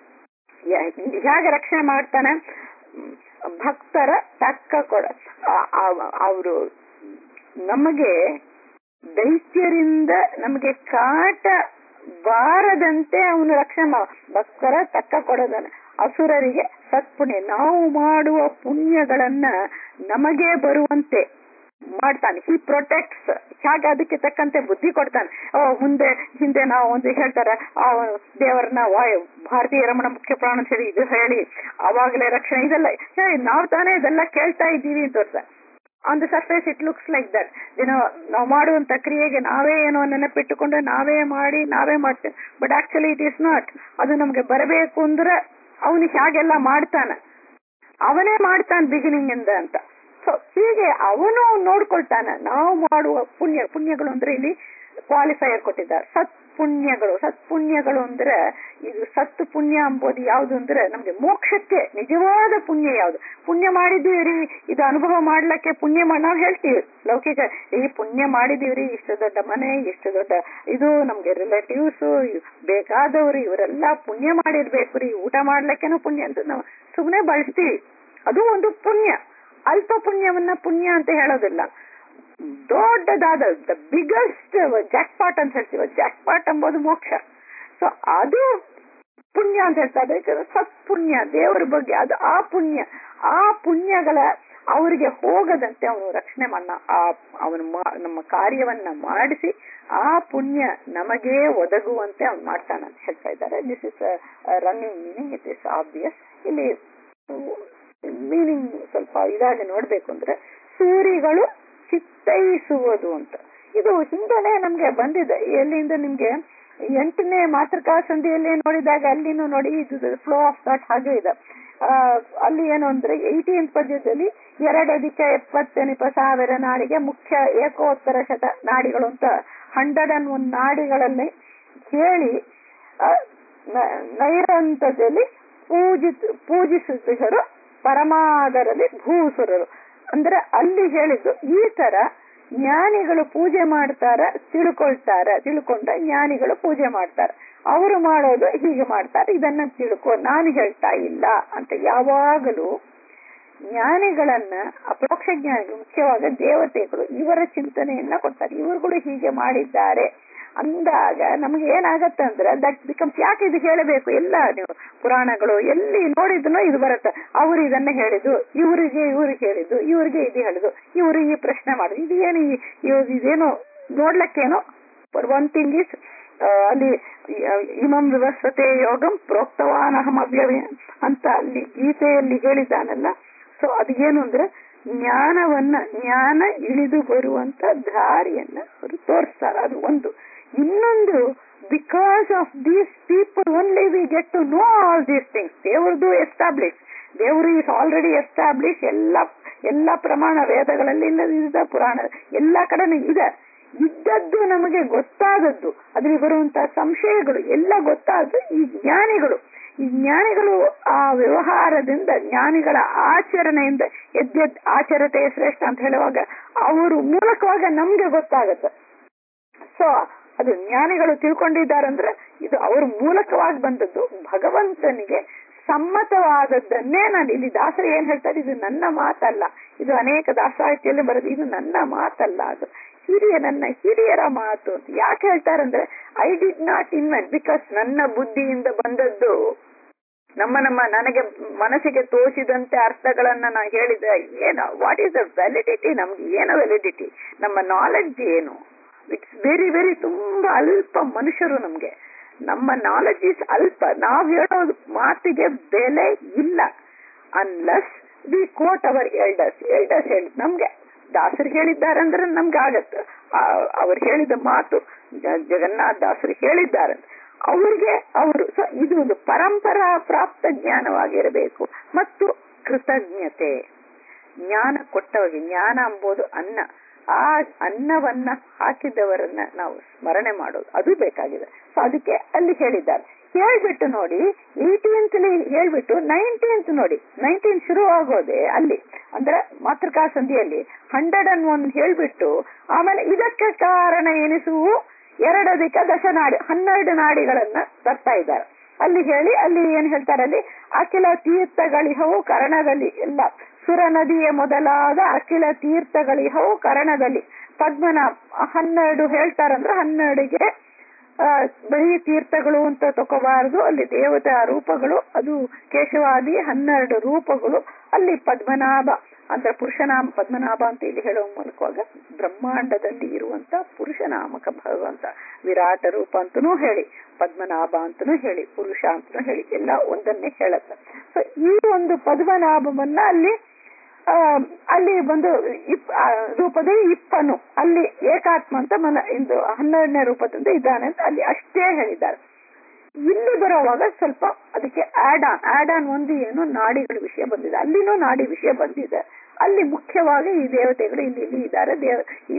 [SPEAKER 2] ಯ- ಹೇಗೆ ರಕ್ಷಣೆ ಮಾಡ್ತಾನೆ ಹ್ಮ್, ಭಕ್ತರ ತಕ್ಕ ಕೊಡ ಅವರು ನಮಗೆ ದೈತ್ಯರಿಂದ ನಮಗೆ ಕಾಟ ಬಾರದಂತೆ ಅವನು ರಕ್ಷಣೆ ಮಾ ಭಕ್ತರ ತಕ್ಕ ಕೊಡದನ ಅಸುರರಿಗೆ ಸತ್ಪುಣ್ಯ ನಾವು ಮಾಡುವ ಪುಣ್ಯಗಳನ್ನ ನಮಗೆ ಬರುವಂತೆ ಮಾಡ್ತಾನೆ ಹಿ ಪ್ರೊಟೆಕ್ಟ್ಸ್ ಹೇಗೆ ಅದಕ್ಕೆ ತಕ್ಕಂತೆ ಬುದ್ಧಿ ಕೊಡ್ತಾನೆ ಓ ಮುಂದೆ ಹಿಂದೆ ನಾವು ಒಂದು ಹೇಳ್ತಾರೆ ಆ ದೇವರನ್ನ ವಾಯು ಭಾರತೀಯ ರಮಣ ಮುಖ್ಯ ಪ್ರಾಣ ಸರಿ ಇದು ಹೇಳಿ ಅವಾಗಲೇ ರಕ್ಷಣೆ ಇದೆಲ್ಲ ಹೇ ನಾವು ತಾನೇ ಇದೆಲ್ಲ ಕೇಳ್ತಾ ಇದ್ದೀವಿ ಅಂತ ತೋರ್ಸ್ತಾರೆ on the surface it looks like that ಏನೋ ನಾವು ಮಾಡುವಂತ ಕ್ರಿಯೆಗೆ ನಾವೇ ಏನೋ ನೆನಪಿಟ್ಟುಕೊಂಡು ನಾವೇ ಮಾಡಿ ನಾವೇ ಮಾಡ್ತೇವೆ but actually it is not ಅದು ನಮ್ಗೆ ಬರಬೇಕು ಅಂದ್ರೆ ಅವನು ಹೇಗೆಲ್ಲ ಮಾಡ್ತಾನೆ ಅವನೇ ಮಾಡ್ತಾನೆ ಬಿಗಿನಿಂಗ್ ಇಂದ ಅಂತ ಸೊ ಹೀಗೆ ಅವನು ನೋಡ್ಕೊಳ್ತಾನೆ ನಾವು ಮಾಡುವ ಪುಣ್ಯ ಪುಣ್ಯಗಳು ಅಂದ್ರೆ ಇಲ್ಲಿ ಕ್ವಾಲಿಫೈಯರ್ ಕೊಟ್ಟಿದ್ದಾರೆ ಸತ್ ಪುಣ್ಯಗಳು ಸತ್ಪುಣ್ಯಗಳು ಅಂದ್ರೆ ಇದು ಸತ್ತು ಪುಣ್ಯ ಎಂಬುದು ಯಾವುದು ಅಂದ್ರೆ ನಮ್ಗೆ ಮೋಕ್ಷಕ್ಕೆ ನಿಜವಾದ ಪುಣ್ಯ ಯಾವುದು ಪುಣ್ಯ ಮಾಡಿದೀವ್ರಿ ಇದು ಅನುಭವ ಮಾಡ್ಲಿಕ್ಕೆ ಪುಣ್ಯ ಮಾಡಿ ನಾವು ಹೇಳ್ತೀವಿ ಲೌಕಿಕ ಈ ಪುಣ್ಯ ಮಾಡಿದೀವ್ರಿ ಇಷ್ಟು ದೊಡ್ಡ ಮನೆ ಇಷ್ಟು ದೊಡ್ಡ ಇದು ನಮ್ಗೆ ರಿಲೇಟಿವ್ಸ್ ಬೇಕಾದವ್ರು ಇವರೆಲ್ಲ ಪುಣ್ಯ ಮಾಡಿರ್ಬೇಕು ರೀ ಊಟ ಮಾಡ್ಲಿಕ್ಕೇನೋ ಪುಣ್ಯ ಅಂತ ನಾವು ಸುಮ್ಮನೆ ಬಳಸ್ತೀವಿ ಅದು ಒಂದು ಪುಣ್ಯ ಅಲ್ಪ ಪುಣ್ಯವನ್ನ ಪುಣ್ಯ ಅಂತ ಹೇಳೋದಿಲ್ಲ ದೊಡ್ಡದಾದ ದ ಬಿಗ್ಗೆಸ್ಟ್ ಜಾಕ್ ಪಾಟ್ ಅಂತ ಹೇಳ್ತೀವಿ ಜಾಕ್ ಪಾಟ್ ಎಂಬುದು ಮೋಕ್ಷ ಸೊ ಅದು ಪುಣ್ಯ ಅಂತ ಹೇಳ್ತಾರೆ ಯಾಕಂದ್ರೆ ಸತ್ಪುಣ್ಯ ದೇವರ ಬಗ್ಗೆ ಅದು ಆ ಪುಣ್ಯ ಆ ಪುಣ್ಯಗಳ ಅವರಿಗೆ ಹೋಗದಂತೆ ಅವನು ರಕ್ಷಣೆ ಮಾಡ ಆ ಅವನು ನಮ್ಮ ಕಾರ್ಯವನ್ನ ಮಾಡಿಸಿ ಆ ಪುಣ್ಯ ನಮಗೇ ಒದಗುವಂತೆ ಅವನು ಮಾಡ್ತಾನಂತ ಹೇಳ್ತಾ ಇದ್ದಾರೆ this is running meaning it is obvious ಇಲ್ಲಿ ಮೀನಿಂಗ್ ಸ್ವಲ್ಪ ಇದಾಗಿ ನೋಡ್ಬೇಕು ಅಂದ್ರೆ ಸೂರಿಗಳು ಚಿತ್ತೈಸುವುದು ಅಂತ ಇದು ಹಿಂದೆನೆ ನಮ್ಗೆ ಬಂದಿದೆ ಎಲ್ಲಿಂದ ನಿಮ್ಗೆ ಎಂಟನೇ ಮಾತೃಕಾ ಸಂಧಿಯಲ್ಲಿ ನೋಡಿದಾಗ ಅಲ್ಲಿನೂ ನೋಡಿ ಇದು ಫ್ಲೋ ಆಫ್ ಥಾಟ್ ಹಾಗೆ ಇದೆ ಅಲ್ಲಿ ಏನು ಅಂದ್ರೆ ಏಯ್ಟೀನ್ ಪದ್ಯದಲ್ಲಿ ಎರಡಧಿಕ ಎಪ್ಪತ್ತೆನಿಪ ಸಾವಿರ ನಾಡಿಗೆ ಮುಖ್ಯ ಏಕೋತ್ತರ ಶತ ನಾಡಿಗಳು ಅಂತ ಹಂಡ್ರೆಡ್ ಅಂಡ್ ಒನ್ ನಾಡಿಗಳಲ್ಲಿ ಹೇಳಿ ನೈರಂತದಲ್ಲಿ ಪೂಜಿತ ಪೂಜಿಸುತ್ತಿಹರು ಪರಮಾದರಲ್ಲಿ ಭೂಸುರರು ಅಂದ್ರೆ ಅಲ್ಲಿ ಹೇಳಿದ್ದು ಈ ತರ ಜ್ಞಾನಿಗಳು ಪೂಜೆ ಮಾಡ್ತಾರ ತಿಳ್ಕೊಳ್ತಾರ ತಿಳ್ಕೊಂಡ ಜ್ಞಾನಿಗಳು ಪೂಜೆ ಮಾಡ್ತಾರ ಅವರು ಮಾಡೋದು ಹೀಗೆ ಮಾಡ್ತಾರೆ ಇದನ್ನ ತಿಳ್ಕೊ ನಾನು ಹೇಳ್ತಾ ಇಲ್ಲ ಅಂತ ಯಾವಾಗಲೂ ಜ್ಞಾನಿಗಳನ್ನ ಅಪರೋಕ್ಷ ಜ್ಞಾನಿಗಳು ಮುಖ್ಯವಾಗಿ ದೇವತೆಗಳು ಇವರ ಚಿಂತನೆಯನ್ನ ಕೊಡ್ತಾರೆ ಇವರುಗಳು ಹೀಗೆ ಮಾಡಿದ್ದಾರೆ ಅಂದಾಗ ನಮ್ಗೆ ಏನಾಗತ್ತೆ ಅಂದ್ರೆ ದಟ್ ಬಿಕಮ್ಸ್ ಯಾಕೆ ಇದು ಹೇಳಬೇಕು ಎಲ್ಲ ನೀವು ಪುರಾಣಗಳು ಎಲ್ಲಿ ನೋಡಿದ್ನೋ ಇದು ಬರುತ್ತೆ ಅವರು ಇದನ್ನ ಹೇಳಿದ್ದು ಇವರಿಗೆ ಇವ್ರಿಗೆ ಹೇಳಿದ್ದು ಇವ್ರಿಗೆ ಇದು ಹೇಳಿದ್ದು ಇವರು ಈ ಪ್ರಶ್ನೆ ಮಾಡಿದ್ರು ಇದು ಏನು ಇದೇನು ನೋಡ್ಲಕ್ಕೇನೋ ಒನ್ ಥಿಂಗ್ ಇಸ್ ಅಲ್ಲಿ ಇಮಂ ವಿವಸ್ವತೆ ಯೋಗಂ ಪ್ರೋಕ್ತವಾನ್ ಅಹಂ ಅವ್ಯವೇ ಅಂತ ಅಲ್ಲಿ ಗೀತೆಯಲ್ಲಿ ಹೇಳಿದ್ದಾನಲ್ಲ ಸೊ ಅದು ಏನು ಅಂದ್ರೆ ಜ್ಞಾನವನ್ನ ಜ್ಞಾನ ಇಳಿದು ಬರುವಂತ ದಾರಿಯನ್ನ ಅವರು ತೋರಿಸ್ತಾರೆ ಅದು ಒಂದು ಇನ್ನೊಂದು because of these people only we get to know all these things ದೇವ್ರದ್ದು ಎಸ್ಟಾಬ್ಲಿಷ್ ದೇವರು ಈಸ್ ಆಲ್ರೆಡಿ ಎಸ್ಟಾಬ್ಲಿಷ್ ಎಲ್ಲ ಎಲ್ಲ ಪ್ರಮಾಣ ವೇದಗಳಲ್ಲಿ ಇಲ್ಲದ ಪುರಾಣ ಎಲ್ಲ ಕಡೆನೂ ಇದೆ ಇದ್ದದ್ದು ನಮಗೆ ಗೊತ್ತಾದದ್ದು ಅದ್ರಲ್ಲಿ ಬರುವಂತಹ ಸಂಶಯಗಳು ಎಲ್ಲ ಗೊತ್ತಾದ್ದು ಈ ಜ್ಞಾನಿಗಳು ಈ ಜ್ಞಾನಿಗಳು ಆ ವ್ಯವಹಾರದಿಂದ ಜ್ಞಾನಿಗಳ ಆಚರಣೆಯಿಂದ ಎದ್ದೆದ್ ಆಚರತೆ ಶ್ರೇಷ್ಠ ಅಂತ ಹೇಳುವಾಗ ಅವರು ಮೂಲಕವಾಗ ನಮ್ಗೆ ಗೊತ್ತಾಗತ್ತೆ ಸೊ ಅದು ಜ್ಞಾನಿಗಳು ತಿಳ್ಕೊಂಡಿದ್ದಾರಂದ್ರೆ ಇದು ಅವ್ರ ಮೂಲಕವಾಗಿ ಬಂದದ್ದು ಭಗವಂತನಿಗೆ ಸಮ್ಮತವಾದದ್ದನ್ನೇ ನಾನು ಇಲ್ಲಿ ದಾಸರು ಏನ್ ಹೇಳ್ತಾರೆ ಇದು ನನ್ನ ಮಾತಲ್ಲ ಇದು ಅನೇಕ ದಾಸಾಹಿತ್ಯಲ್ಲಿ ಬರೋದು ಇದು ನನ್ನ ಮಾತಲ್ಲ ಅದು ಹಿರಿಯ ನನ್ನ ಹಿರಿಯರ ಮಾತು ಅಂತ ಯಾಕೆ ಹೇಳ್ತಾರಂದ್ರೆ I did not invent because ನನ್ನ ಬುದ್ಧಿಯಿಂದ ಬಂದದ್ದು ನಮ್ಮ ನಮ್ಮ ನನಗೆ ಮನಸ್ಸಿಗೆ ತೋಚಿದಂತೆ ಅರ್ಥಗಳನ್ನ ನಾ ಹೇಳಿದ್ರೆ ಏನು ವಾಟ್ ಈಸ್ ದ ವ್ಯಾಲಿಡಿಟಿ ನಮ್ಗೆ ಏನು ವ್ಯಾಲಿಡಿಟಿ ನಮ್ಮ ನಾಲೆಡ್ಜ್ ಏನು ಇಟ್ಸ್ ವೆರಿ ವೆರಿ ತುಂಬಾ ಅಲ್ಪ ಮನುಷ್ಯರು ನಮ್ಗೆ ನಮ್ಮ ನಾಲೆಡ್ಜ್ ಇಸ್ ಅಲ್ಪ ನಾವ್ ಹೇಳೋದು ಮಾತಿಗೆ ಬೆಲೆ ಇಲ್ಲ unless we quote our elders elders ಹೇಳಿ ನಮ್ಗೆ ದಾಸರು ಹೇಳಿದ್ದಾರೆ ಅಂದ್ರೆ ನಮ್ಗೆ ಆಗತ್ತೆ ಅವ್ರು ಹೇಳಿದ ಮಾತು ಜಗನ್ನಾಥ ದಾಸರು ಹೇಳಿದ್ದಾರೆ ಅವ್ರಿಗೆ ಅವರು ಸೊ ಇದು ಒಂದು ಪರಂಪರಾ ಪ್ರಾಪ್ತ ಜ್ಞಾನವಾಗಿರಬೇಕು ಮತ್ತು ಕೃತಜ್ಞತೆ ಜ್ಞಾನ ಕೊಟ್ಟವರಿಗೆ ಜ್ಞಾನ ಎಂಬುದು ಅನ್ನ ಆ ಅನ್ನವನ್ನ ಹಾಕಿದವರನ್ನ ನಾವು ಸ್ಮರಣೆ ಮಾಡೋದು ಅದು ಬೇಕಾಗಿದೆ ಸೊ ಅದಕ್ಕೆ ಅಲ್ಲಿ ಹೇಳಿದ್ದಾರೆ ಹೇಳ್ಬಿಟ್ಟು ನೋಡಿ ಏಯ್ಟೀನ್ತ್ ಹೇಳ್ಬಿಟ್ಟು ನೈನ್ಟೀನ್ತ್ ನೋಡಿ ನೈನ್ಟೀನ್ ಶುರು ಆಗೋದೆ ಅಲ್ಲಿ ಅಂದ್ರೆ ಮಾತೃಕಾ ಸಂಧಿಯಲ್ಲಿ ಹಂಡ್ರೆಡ್ ಅಂಡ್ ಒನ್ ಹೇಳ್ಬಿಟ್ಟು ಆಮೇಲೆ ಇದಕ್ಕೆ ಕಾರಣ ಎನಿಸುವು ಎರಡಧಿಕ ದಶ ನಾಡಿ ಹನ್ನೆರಡು ನಾಡಿಗಳನ್ನ ತರ್ತಾ ಇದ್ದಾರೆ ಅಲ್ಲಿ ಹೇಳಿ ಅಲ್ಲಿ ಏನ್ ಹೇಳ್ತಾರೆ ಅಲ್ಲಿ ಅಖಿಲ ತೀರ್ಥಗಳಿಹವು ಕರ್ಣದಲ್ಲಿ ಎಲ್ಲ ಸುರ ನದಿಯ ಮೊದಲಾದ ಅಖಿಲ ತೀರ್ಥಗಳಿಹವು ಕರ್ಣದಲ್ಲಿ ಪದ್ಮನಾಭ ಹನ್ನೆರಡು ಹೇಳ್ತಾರಂದ್ರೆ ಹನ್ನೆರಡಿಗೆ ಬರೀ ತೀರ್ಥಗಳು ಅಂತ ತಗೋಬಾರದು ಅಲ್ಲಿ ದೇವತಾ ರೂಪಗಳು ಅದು ಕೇಶವಾದಿ ಹನ್ನೆರಡು ರೂಪಗಳು ಅಲ್ಲಿ ಪದ್ಮನಾಭ ಅಂದ್ರೆ ಪುರುಷನಾಮ ಪದ್ಮನಾಭ ಅಂತ ಇಲ್ಲಿ ಹೇಳುವ ಮೂಲಕವಾಗ ಬ್ರಹ್ಮಾಂಡದಲ್ಲಿ ಇರುವಂತ ಪುರುಷನಾಮಕ ಭಗವಂತ ವಿರಾಟ ರೂಪ ಅಂತನೂ ಹೇಳಿ ಪದ್ಮನಾಭ ಅಂತನೂ ಹೇಳಿ ಪುರುಷ ಅಂತನೂ ಹೇಳಿ ಎಲ್ಲ ಒಂದನ್ನೇ ಹೇಳತ್ತ ಸೊ ಈ ಒಂದು ಪದ್ಮನಾಭವನ್ನ ಅಲ್ಲಿ ಅಲ್ಲಿ ಒಂದು ಇಪ್ ರೂಪದ ಇಪ್ಪನು ಅಲ್ಲಿ ಏಕಾತ್ಮ ಅಂತ ಮನ ಇದು ಹನ್ನೆರಡನೇ ರೂಪದಿಂದ ಇದ್ದಾನೆ ಅಂತ ಅಲ್ಲಿ ಅಷ್ಟೇ ಹೇಳಿದ್ದಾರೆ ಇಲ್ಲಿ ಬರೋವಾಗ ಸ್ವಲ್ಪ ಅದಕ್ಕೆ ಆಡ್ ಆನ್ ಆಡ್ ಆನ್ ಒಂದು ಏನು ನಾಡಿಗಳ ವಿಷಯ ಬಂದಿದೆ ಅಲ್ಲಿನೂ ನಾಡಿ ವಿಷಯ ಬಂದಿದೆ ಅಲ್ಲಿ ಮುಖ್ಯವಾಗಿ ಈ ದೇವತೆಗಳು ಇಲ್ಲಿ ಇಲ್ಲಿ ಇದ್ದಾರೆ ದೇವ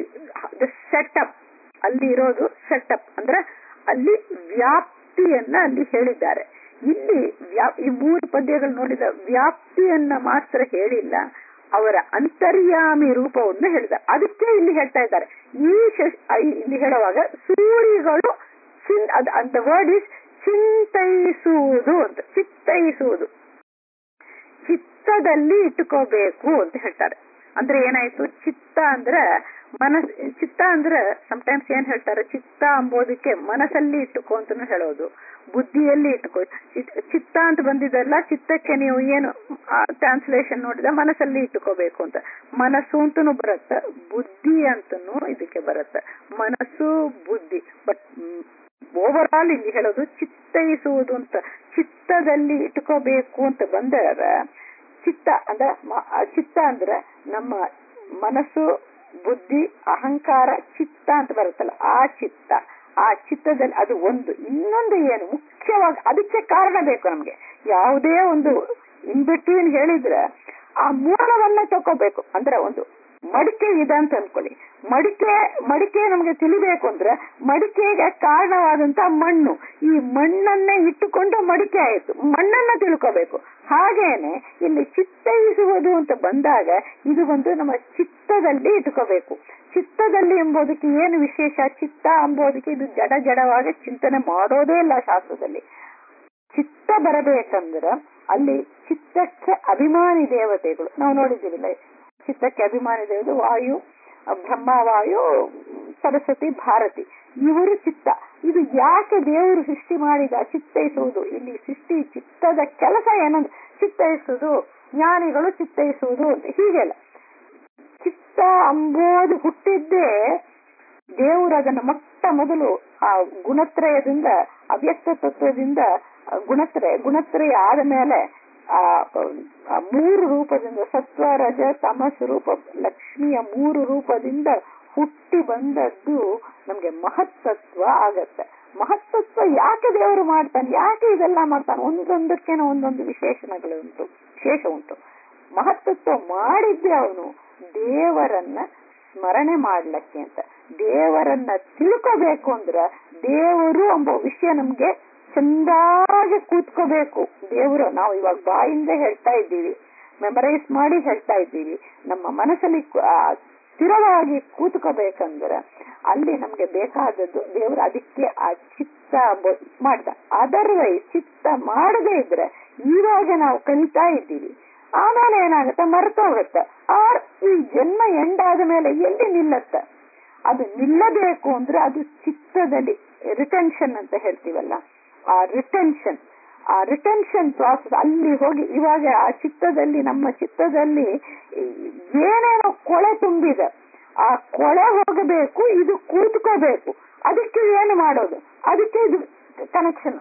[SPEAKER 2] ಸೆಟಪ್ ಅಲ್ಲಿ ಇರೋದು ಸೆಟಪ್ ಅಂದ್ರೆ ಅಲ್ಲಿ ವ್ಯಾಪ್ತಿಯನ್ನ ಅಲ್ಲಿ ಹೇಳಿದ್ದಾರೆ ಇಲ್ಲಿ ಈ ಮೂರು ಪದ್ಯಗಳು ನೋಡಿದ ವ್ಯಾಪ್ತಿಯನ್ನ ಮಾತ್ರ ಹೇಳಿಲ್ಲ ಅವರ ಅಂತರ್ಯಾಮಿ ರೂಪವನ್ನು ಹೇಳಿದ ಅದಕ್ಕೆ ಇಲ್ಲಿ ಹೇಳ್ತಾ ಇದ್ದಾರೆ ಈ ಇಲ್ಲಿ ಹೇಳುವಾಗ ಸೂರಿಗಳು ಅಂತ ವರ್ಡ್ ಇಸ್ ಚಿಂತೈಸುವುದು ಅಂತ ಚಿತ್ತೈಸುವುದು ಚಿತ್ತದಲ್ಲಿ ಇಟ್ಟುಕೋಬೇಕು ಅಂತ ಹೇಳ್ತಾರೆ ಅಂದ್ರೆ ಏನಾಯ್ತು ಚಿತ್ತ ಅಂದ್ರೆ ಮನಸ್ ಚಿತ್ತ ಅಂದ್ರೆ ಸಮಟೈಮ್ಸ್ ಏನ್ ಹೇಳ್ತಾರೆ ಚಿತ್ತ ಅಂಬೋದಕ್ಕೆ ಮನಸ್ಸಲ್ಲಿ ಇಟ್ಟುಕೋ ಅಂತಾನು ಹೇಳೋದು ಬುದ್ಧಿಯಲ್ಲಿ ಇಟ್ಕೋ ಚಿತ್- ಚಿತ್ತ ಅಂತ ಬಂದಿದ್ದಲ್ಲ ಚಿತ್ತಕ್ಕೆ ನೀವು ಏನು ಟ್ರಾನ್ಸ್ಲೇಷನ್ ನೋಡಿದ ಮನಸ್ಸಲ್ಲಿ ಇಟ್ಟುಕೋಬೇಕು ಅಂತ ಮನಸ್ಸು ಅಂತನೂ ಬರುತ್ತೆ ಬುದ್ಧಿ ಅಂತನೂ ಇದಕ್ಕೆ ಬರುತ್ತೆ ಮನಸ್ಸು ಬುದ್ಧಿ ಬಟ್ ಓವರ್ ಆಲ್ ಇಲ್ಲಿ ಹೇಳೋದು ಚಿತ್ತೈಸುವುದು ಅಂತ ಚಿತ್ತದಲ್ಲಿ ಇಟ್ಕೋಬೇಕು ಅಂತ ಬಂದಾಗ ಚಿತ್ತ ಅಂದ್ರೆ ಮ- ಆ ಚಿತ್ತ ಅಂದ್ರೆ ನಮ್ಮ ಮನಸ್ಸು ಬುದ್ಧಿ ಅಹಂಕಾರ ಚಿತ್ತ ಅಂತ ಬರುತ್ತಲ್ಲ ಆ ಚಿತ್ತ ಆ ಚಿತ್ತದಲ್ಲಿ ಅದು ಒಂದು ಇನ್ನೊಂದು ಏನು ಮುಖ್ಯವಾಗಿ ಅದಕ್ಕೆ ಕಾರಣ ಬೇಕು ನಮ್ಗೆ ಯಾವುದೇ ಒಂದು ಇನ್ ಬಿಟ್ವೀನ್ ಹೇಳಿದ್ರೆ ಆ ಮೂಲವನ್ನ ತಗೋಬೇಕು ಅಂದ್ರೆ ಒಂದು ಮಡಿಕೆ ಇದೆ ಅಂತ ಅನ್ಕೊಳ್ಳಿ ಮಡಿಕೆ ಮಡಿಕೆ ನಮ್ಗೆ ತಿಳಿಬೇಕು ಅಂದ್ರೆ ಮಡಿಕೆಗೆ ಕಾರಣವಾದಂತ ಮಣ್ಣು ಈ ಮಣ್ಣನ್ನೇ ಇಟ್ಟುಕೊಂಡು ಮಡಿಕೆ ಆಯಿತು ಮಣ್ಣನ್ನ ತಿಳ್ಕೋಬೇಕು ಹಾಗೇನೆ ಇಲ್ಲಿ ಚಿತ್ತೈಸುವುದು ಅಂತ ಬಂದಾಗ ಇದು ಒಂದು ನಮ್ಮ ಚಿತ್ತದಲ್ಲಿ ಇಟ್ಕೋಬೇಕು ಚಿತ್ತದಲ್ಲಿ ಎಂಬುದಕ್ಕೆ ಏನು ವಿಶೇಷ ಚಿತ್ತ ಎಂಬುದಕ್ಕೆ ಇದು ಜಡ ಜಡವಾಗಿ ಚಿಂತನೆ ಮಾಡೋದೇ ಇಲ್ಲ ಶಾಸ್ತ್ರದಲ್ಲಿ ಚಿತ್ತ ಬರಬೇಕಂದ್ರೆ ಅಲ್ಲಿ ಚಿತ್ತಕ್ಕೆ ಅಭಿಮಾನಿ ದೇವತೆಗಳು ನಾವು ನೋಡಿದ್ದೀವಿಲ್ಲ ಚಿತ್ತಕ್ಕೆ ಅಭಿಮಾನಿ ದೇವತೆ ವಾಯು ಬ್ರಹ್ಮ ವಾಯು ಸರಸ್ವತಿ ಭಾರತಿ ಇವರು ಚಿತ್ತ ಇದು ಯಾಕೆ ದೇವರು ಸೃಷ್ಟಿ ಮಾಡಿದ ಚಿತ್ತೈಸುವುದು ಇಲ್ಲಿ ಸೃಷ್ಟಿ ಚಿತ್ತದ ಕೆಲಸ ಏನಂದ್ರೆ ಚಿತ್ತೈಸುವುದು ಜ್ಞಾನಿಗಳು ಚಿತ್ತೈಸುವುದು ಅಂತ ಹೀಗೆಲ್ಲ ಚಿತ್ತ ಅಂಬೋದು ಹುಟ್ಟಿದ್ದೇ ದೇವರು ಅದನ್ನ ಮೊಟ್ಟ ಮೊದಲು ಆ ಗುಣತ್ರಯದಿಂದ ಅವ್ಯಕ್ತ ತತ್ವದಿಂದ ಆ ಗುಣತ್ರಯ ಗುಣತ್ರಯ ಆದ ಮೇಲೆ ಆ ಆ ಮೂರು ರೂಪದಿಂದ ಸತ್ವ ರಜ ತಮಸ್ ರೂಪ ಲಕ್ಷ್ಮಿಯ ಮೂರು ರೂಪದಿಂದ ಹುಟ್ಟಿ ಬಂದದ್ದು ನಮ್ಗೆ ಮಹತ್ತತ್ವ ಆಗತ್ತೆ ಮಹತ್ತತ್ವ ಯಾಕೆ ದೇವರು ಮಾಡ್ತಾನೆ ಯಾಕೆ ಇದೆಲ್ಲ ಮಾಡ್ತಾನೆ ಒಂದೊಂದಕ್ಕೇನೋ ಒಂದೊಂದು ವಿಶೇಷಣಗಳು ಉಂಟು ವಿಶೇಷ ಉಂಟು ಮಹತ್ತತ್ವ ಮಾಡಿದ್ದೆ ಅವನು ದೇವರನ್ನ ಸ್ಮರಣೆ ಮಾಡ್ಲಿಕ್ಕೆ ಅಂತ ದೇವರನ್ನ ತಿಳ್ಕೋಬೇಕು ಅಂದ್ರ ದೇವರು ಎಂಬ ವಿಷಯ ನಮ್ಗೆ ಚಂದಾಗಿ ಕೂತ್ಕೋಬೇಕು ದೇವರು ನಾವು ಇವಾಗ ಬಾಯಿಂದ ಹೇಳ್ತಾ ಇದ್ದೀವಿ ಮೆಮರೈಸ್ ಮಾಡಿ ಹೇಳ್ತಾ ಇದ್ದೀವಿ ನಮ್ಮ ಮನಸ್ಸಲ್ಲಿ ಕು- ಆ ಸ್ಥಿರವಾಗಿ ಕೂತ್ಕೋಬೇಕಂದ್ರೆ ಅಲ್ಲಿ ನಮ್ಗೆ ಬೇಕಾದದ್ದು ದೇವರು ಅದಕ್ಕೆ ಆ ಚಿತ್ತ ಬ- ಮಾಡ್ದ ಅದರ್ವೈಸ್ ಚಿತ್ತ ಮಾಡದೇ ಇದ್ರೆ ಇವಾಗ ನಾವು ಕಲಿತಾ ಇದ್ದೀವಿ ಆಮೇಲೆ ಏನಾಗುತ್ತೆ ಮರ್ತೋಗುತ್ತೆ ಆರ್ ಈ ಜನ್ಮ ಎಂಡಾದ ಮೇಲೆ ಎಲ್ಲಿ ನಿಲ್ಲತ್ತ ಅದು ನಿಲ್ಲಬೇಕು ಅಂದ್ರೆ ಅದು ಚಿತ್ತದಲ್ಲಿ ರಿಟೆನ್ಷನ್ ಅಂತ ಹೇಳ್ತೀವಲ್ಲ ಆ ರಿಟೆನ್ಷನ್ ಆ ರಿಟೆನ್ಷನ್ ಪ್ರಾಸೆಸ್ ಅಲ್ಲಿ ಹೋಗಿ ಇವಾಗ ಆ ಚಿತ್ತದಲ್ಲಿ ನಮ್ಮ ಚಿತ್ತದಲ್ಲಿ ಏನೇನೋ ಕೊಳೆ ತುಂಬಿದೆ ಆ ಕೊಳೆ ಹೋಗಬೇಕು ಇದು ಕೂತ್ಕೋಬೇಕು ಅದಕ್ಕೆ ಏನು ಮಾಡೋದು ಅದಕ್ಕೆ ಇದು ಕನೆಕ್ಷನ್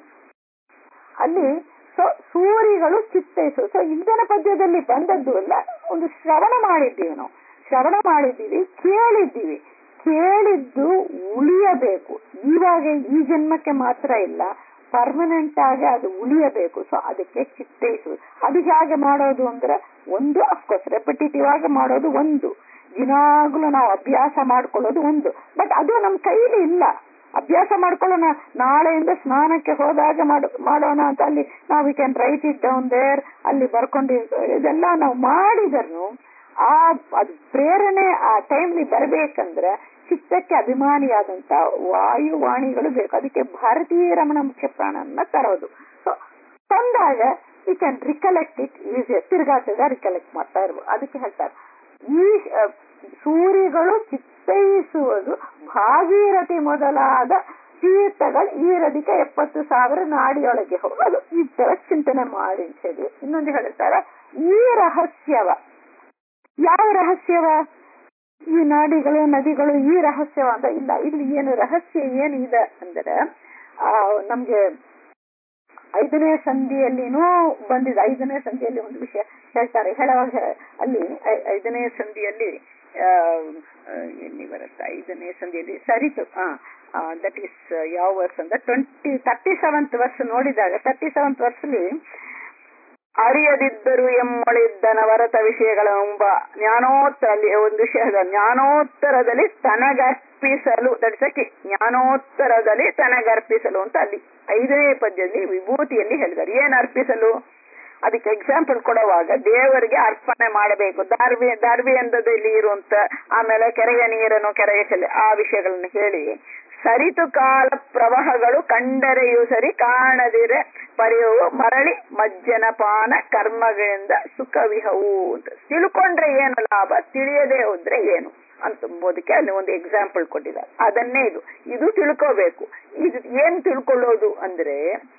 [SPEAKER 2] ಅಲ್ಲಿ ಸೊ ಸೂರಿಗಳು ಚಿತ್ತೈಸು ಸೊ ಇಂಧನ ಪದ್ಯದಲ್ಲಿ ಬಂದದ್ದು ಅಲ್ಲ ಒಂದು ಶ್ರವಣ ಮಾಡಿದ್ದೀವಿ ನಾವು ಶ್ರವಣ ಮಾಡಿದ್ದೀವಿ ಕೇಳಿದ್ದೀವಿ ಕೇಳಿದ್ದು ಉಳಿಯಬೇಕು ಇವಾಗ ಈ ಜನ್ಮಕ್ಕೆ ಮಾತ್ರ ಇಲ್ಲ ಪರ್ಮನೆಂಟ್ ಆಗಿ ಅದು ಉಳಿಯಬೇಕು ಸೊ ಅದಕ್ಕೆ ಚಿತ್ತೈಸುವುದು ಅದು ಹೇಗೆ ಮಾಡೋದು ಅಂದ್ರೆ ಒಂದು ಅಫ್ಕೋರ್ಸ್ ರೆಪಿಟೇಟಿವ್ ಆಗಿ ಮಾಡೋದು ಒಂದು ದಿನಾಗ್ಲೂ ನಾವು ಅಭ್ಯಾಸ ಮಾಡ್ಕೊಳ್ಳೋದು ಒಂದು ಬಟ್ ಅದು ನಮ್ಮ ಕೈಲಿ ಇಲ್ಲ ಅಭ್ಯಾಸ ಮಾಡ್ಕೊಳ್ಳೋಣ ನಾಳೆಯಿಂದ ಸ್ನಾನಕ್ಕೆ ಹೋದಾಗ ಮಾಡು ಮಾಡೋಣ ಅಂತ ಅಲ್ಲಿ ನಾವು can write it down there ಅಲ್ಲಿ ಬರ್ಕೊಂಡು ಇದೆಲ್ಲ ನಾವು ಮಾಡಿದ್ರು ಆ ಅದು ಪ್ರೇರಣೆ ಆ ಟೈಮ್ಲಿ ಬರ್ಬೇಕಂದ್ರೆ ಚಿತ್ತಕ್ಕೆ ಅಭಿಮಾನಿಯಾದಂತ ವಾಯುವಾಣಿಗಳು ಬೇಕು ಅದಕ್ಕೆ ಭಾರತೀಯ ರಮಣ ಮುಖ್ಯ ಪ್ರಾಣನ ತರೋದು ಸೊ ತಂದಾಗ you can recollect it easy ತಿರ್ಗಾಟದ ರಿಕಲೆಕ್ಟ್ ಮಾಡ್ತಾ ಇರ್ಬೋದು ಅದಕ್ಕೆ ಹೇಳ್ತಾರೆ ಈ ಆ, ಸೂರ್ಯಗಳು ಚಿತ್ತೈಸುವುದು ಭಾಗೀರಥಿ ಮೊದಲಾದ ತೀರ್ಥಗಳು ಈರದಿಕ ಎಪ್ಪತ್ತು ಸಾವಿರ ನಾಡಿಯೊಳಗೆ ಹೋಗೋದು ಈ ತರ ಚಿಂತನೆ ಮಾಡಿ ಅಂತ ಹೇಳಿ ಇನ್ನೊಂದು ಹೇಳ್ತಾರೆ ಈ ರಹಸ್ಯವ ಯಾವ ರಹಸ್ಯವ ಈ ನಾಡಿಗಳು ನದಿಗಳು ಈ ರಹಸ್ಯವ ಅಂತ ಇಲ್ಲ ಇಲ್ಲಿ ಏನು ರಹಸ್ಯ ಏನು ಇದೆ ಅಂದ್ರೆ ಆ ನಮ್ಗೆ ಐದನೇ ಸಂಧಿಯಲ್ಲಿನೂ ಬಂದಿದೆ ಐದನೇ ಸಂಧಿಯಲ್ಲಿ ಒಂದು ವಿಷಯ ಹೇಳ್ತಾರೆ ಹೇಳುವಾಗ ಅಲ್ಲಿ ಐ- ಐದನೇ ಸಂಧಿಯಲ್ಲಿ ಆ, ಆ, ಎಲ್ಲಿ ಬರುತ್ತೆ ಐದನೇ ಸಂಧಿಯಲ್ಲಿ ಸರಿತು ದಟ್ ಈಸ್ ಯಾವ ವರ್ಸ್ ಅಂದ್ರೆ ಟ್ವೆಂಟಿ ತರ್ಟಿ ಸೆವೆಂತ್ ವರ್ಷ ನೋಡಿದಾಗ ತರ್ಟಿ ಸೆವೆಂತ್ ವರ್ಷಲಿ ಅರಿಯದಿದ್ದರು ಎಮ್ಮೊಳಿದ್ದನ ವರತ ವಿಷಯಗಳೆಂಬ ಜ್ಞಾನೋತ್ತರಲ್ಲಿ ಒಂದು ವಿಷಯದ ಜ್ಞಾನೋತ್ತರದಲ್ಲಿ ತನಗರ್ಪಿಸಲು ತಡಿಸಕ್ಕೆ ಜ್ಞಾನೋತ್ತರದಲ್ಲಿ ತನಗರ್ಪಿಸಲು ಅಂತ ಅಲ್ಲಿ ಐದನೇ ಪದ್ಯದಲ್ಲಿ ವಿಭೂತಿಯಲ್ಲಿ ಹೇಳಿದ್ದಾರೆ ಏನ್ ಅರ್ಪಿಸಲು ಅದಕ್ಕೆ ಎಕ್ಸಾಂಪಲ್ ಕೊಡುವಾಗ ದೇವರಿಗೆ ಅರ್ಪಣೆ ಮಾಡಬೇಕು ದಾರ್ವಿ ದಾರ್ವಿ ಅಂದದಲ್ಲಿ ಇರುವಂತ ಆಮೇಲೆ ಕೆರೆಯ ನೀರನ್ನು ಕೆರೆಯ ಚೆಲ್ಲಿ ಆ ವಿಷಯಗಳನ್ನು ಹೇಳಿ ಸರಿತು ಕಾಲ ಪ್ರವಾಹಗಳು ಕಂಡರೆಯೂ ಸರಿ ಕಾಣದಿರೆ ಪರೆಯುವು ಮರಳಿ ಮಜ್ಜನ ಪಾನ ಕರ್ಮಗಳಿಂದ ಸುಖವಿಹವು ಅಂತ ತಿಳ್ಕೊಂಡ್ರೆ ಏನು ಲಾಭ ತಿಳಿಯದೆ ಹೋದ್ರೆ ಏನು
[SPEAKER 1] ಅಂತಂಬೋದಕ್ಕೆ ಅಲ್ಲಿ ಒಂದು ಎಕ್ಸಾಂಪಲ್ ಕೊಟ್ಟಿದ್ದಾರೆ ಅದನ್ನೇ ಇದು ಇದು ತಿಳ್ಕೋಬೇಕು ಇದು ಏನ್ ತಿಳ್ಕೊಳ್ಳೋದು ಅಂದ್ರೆ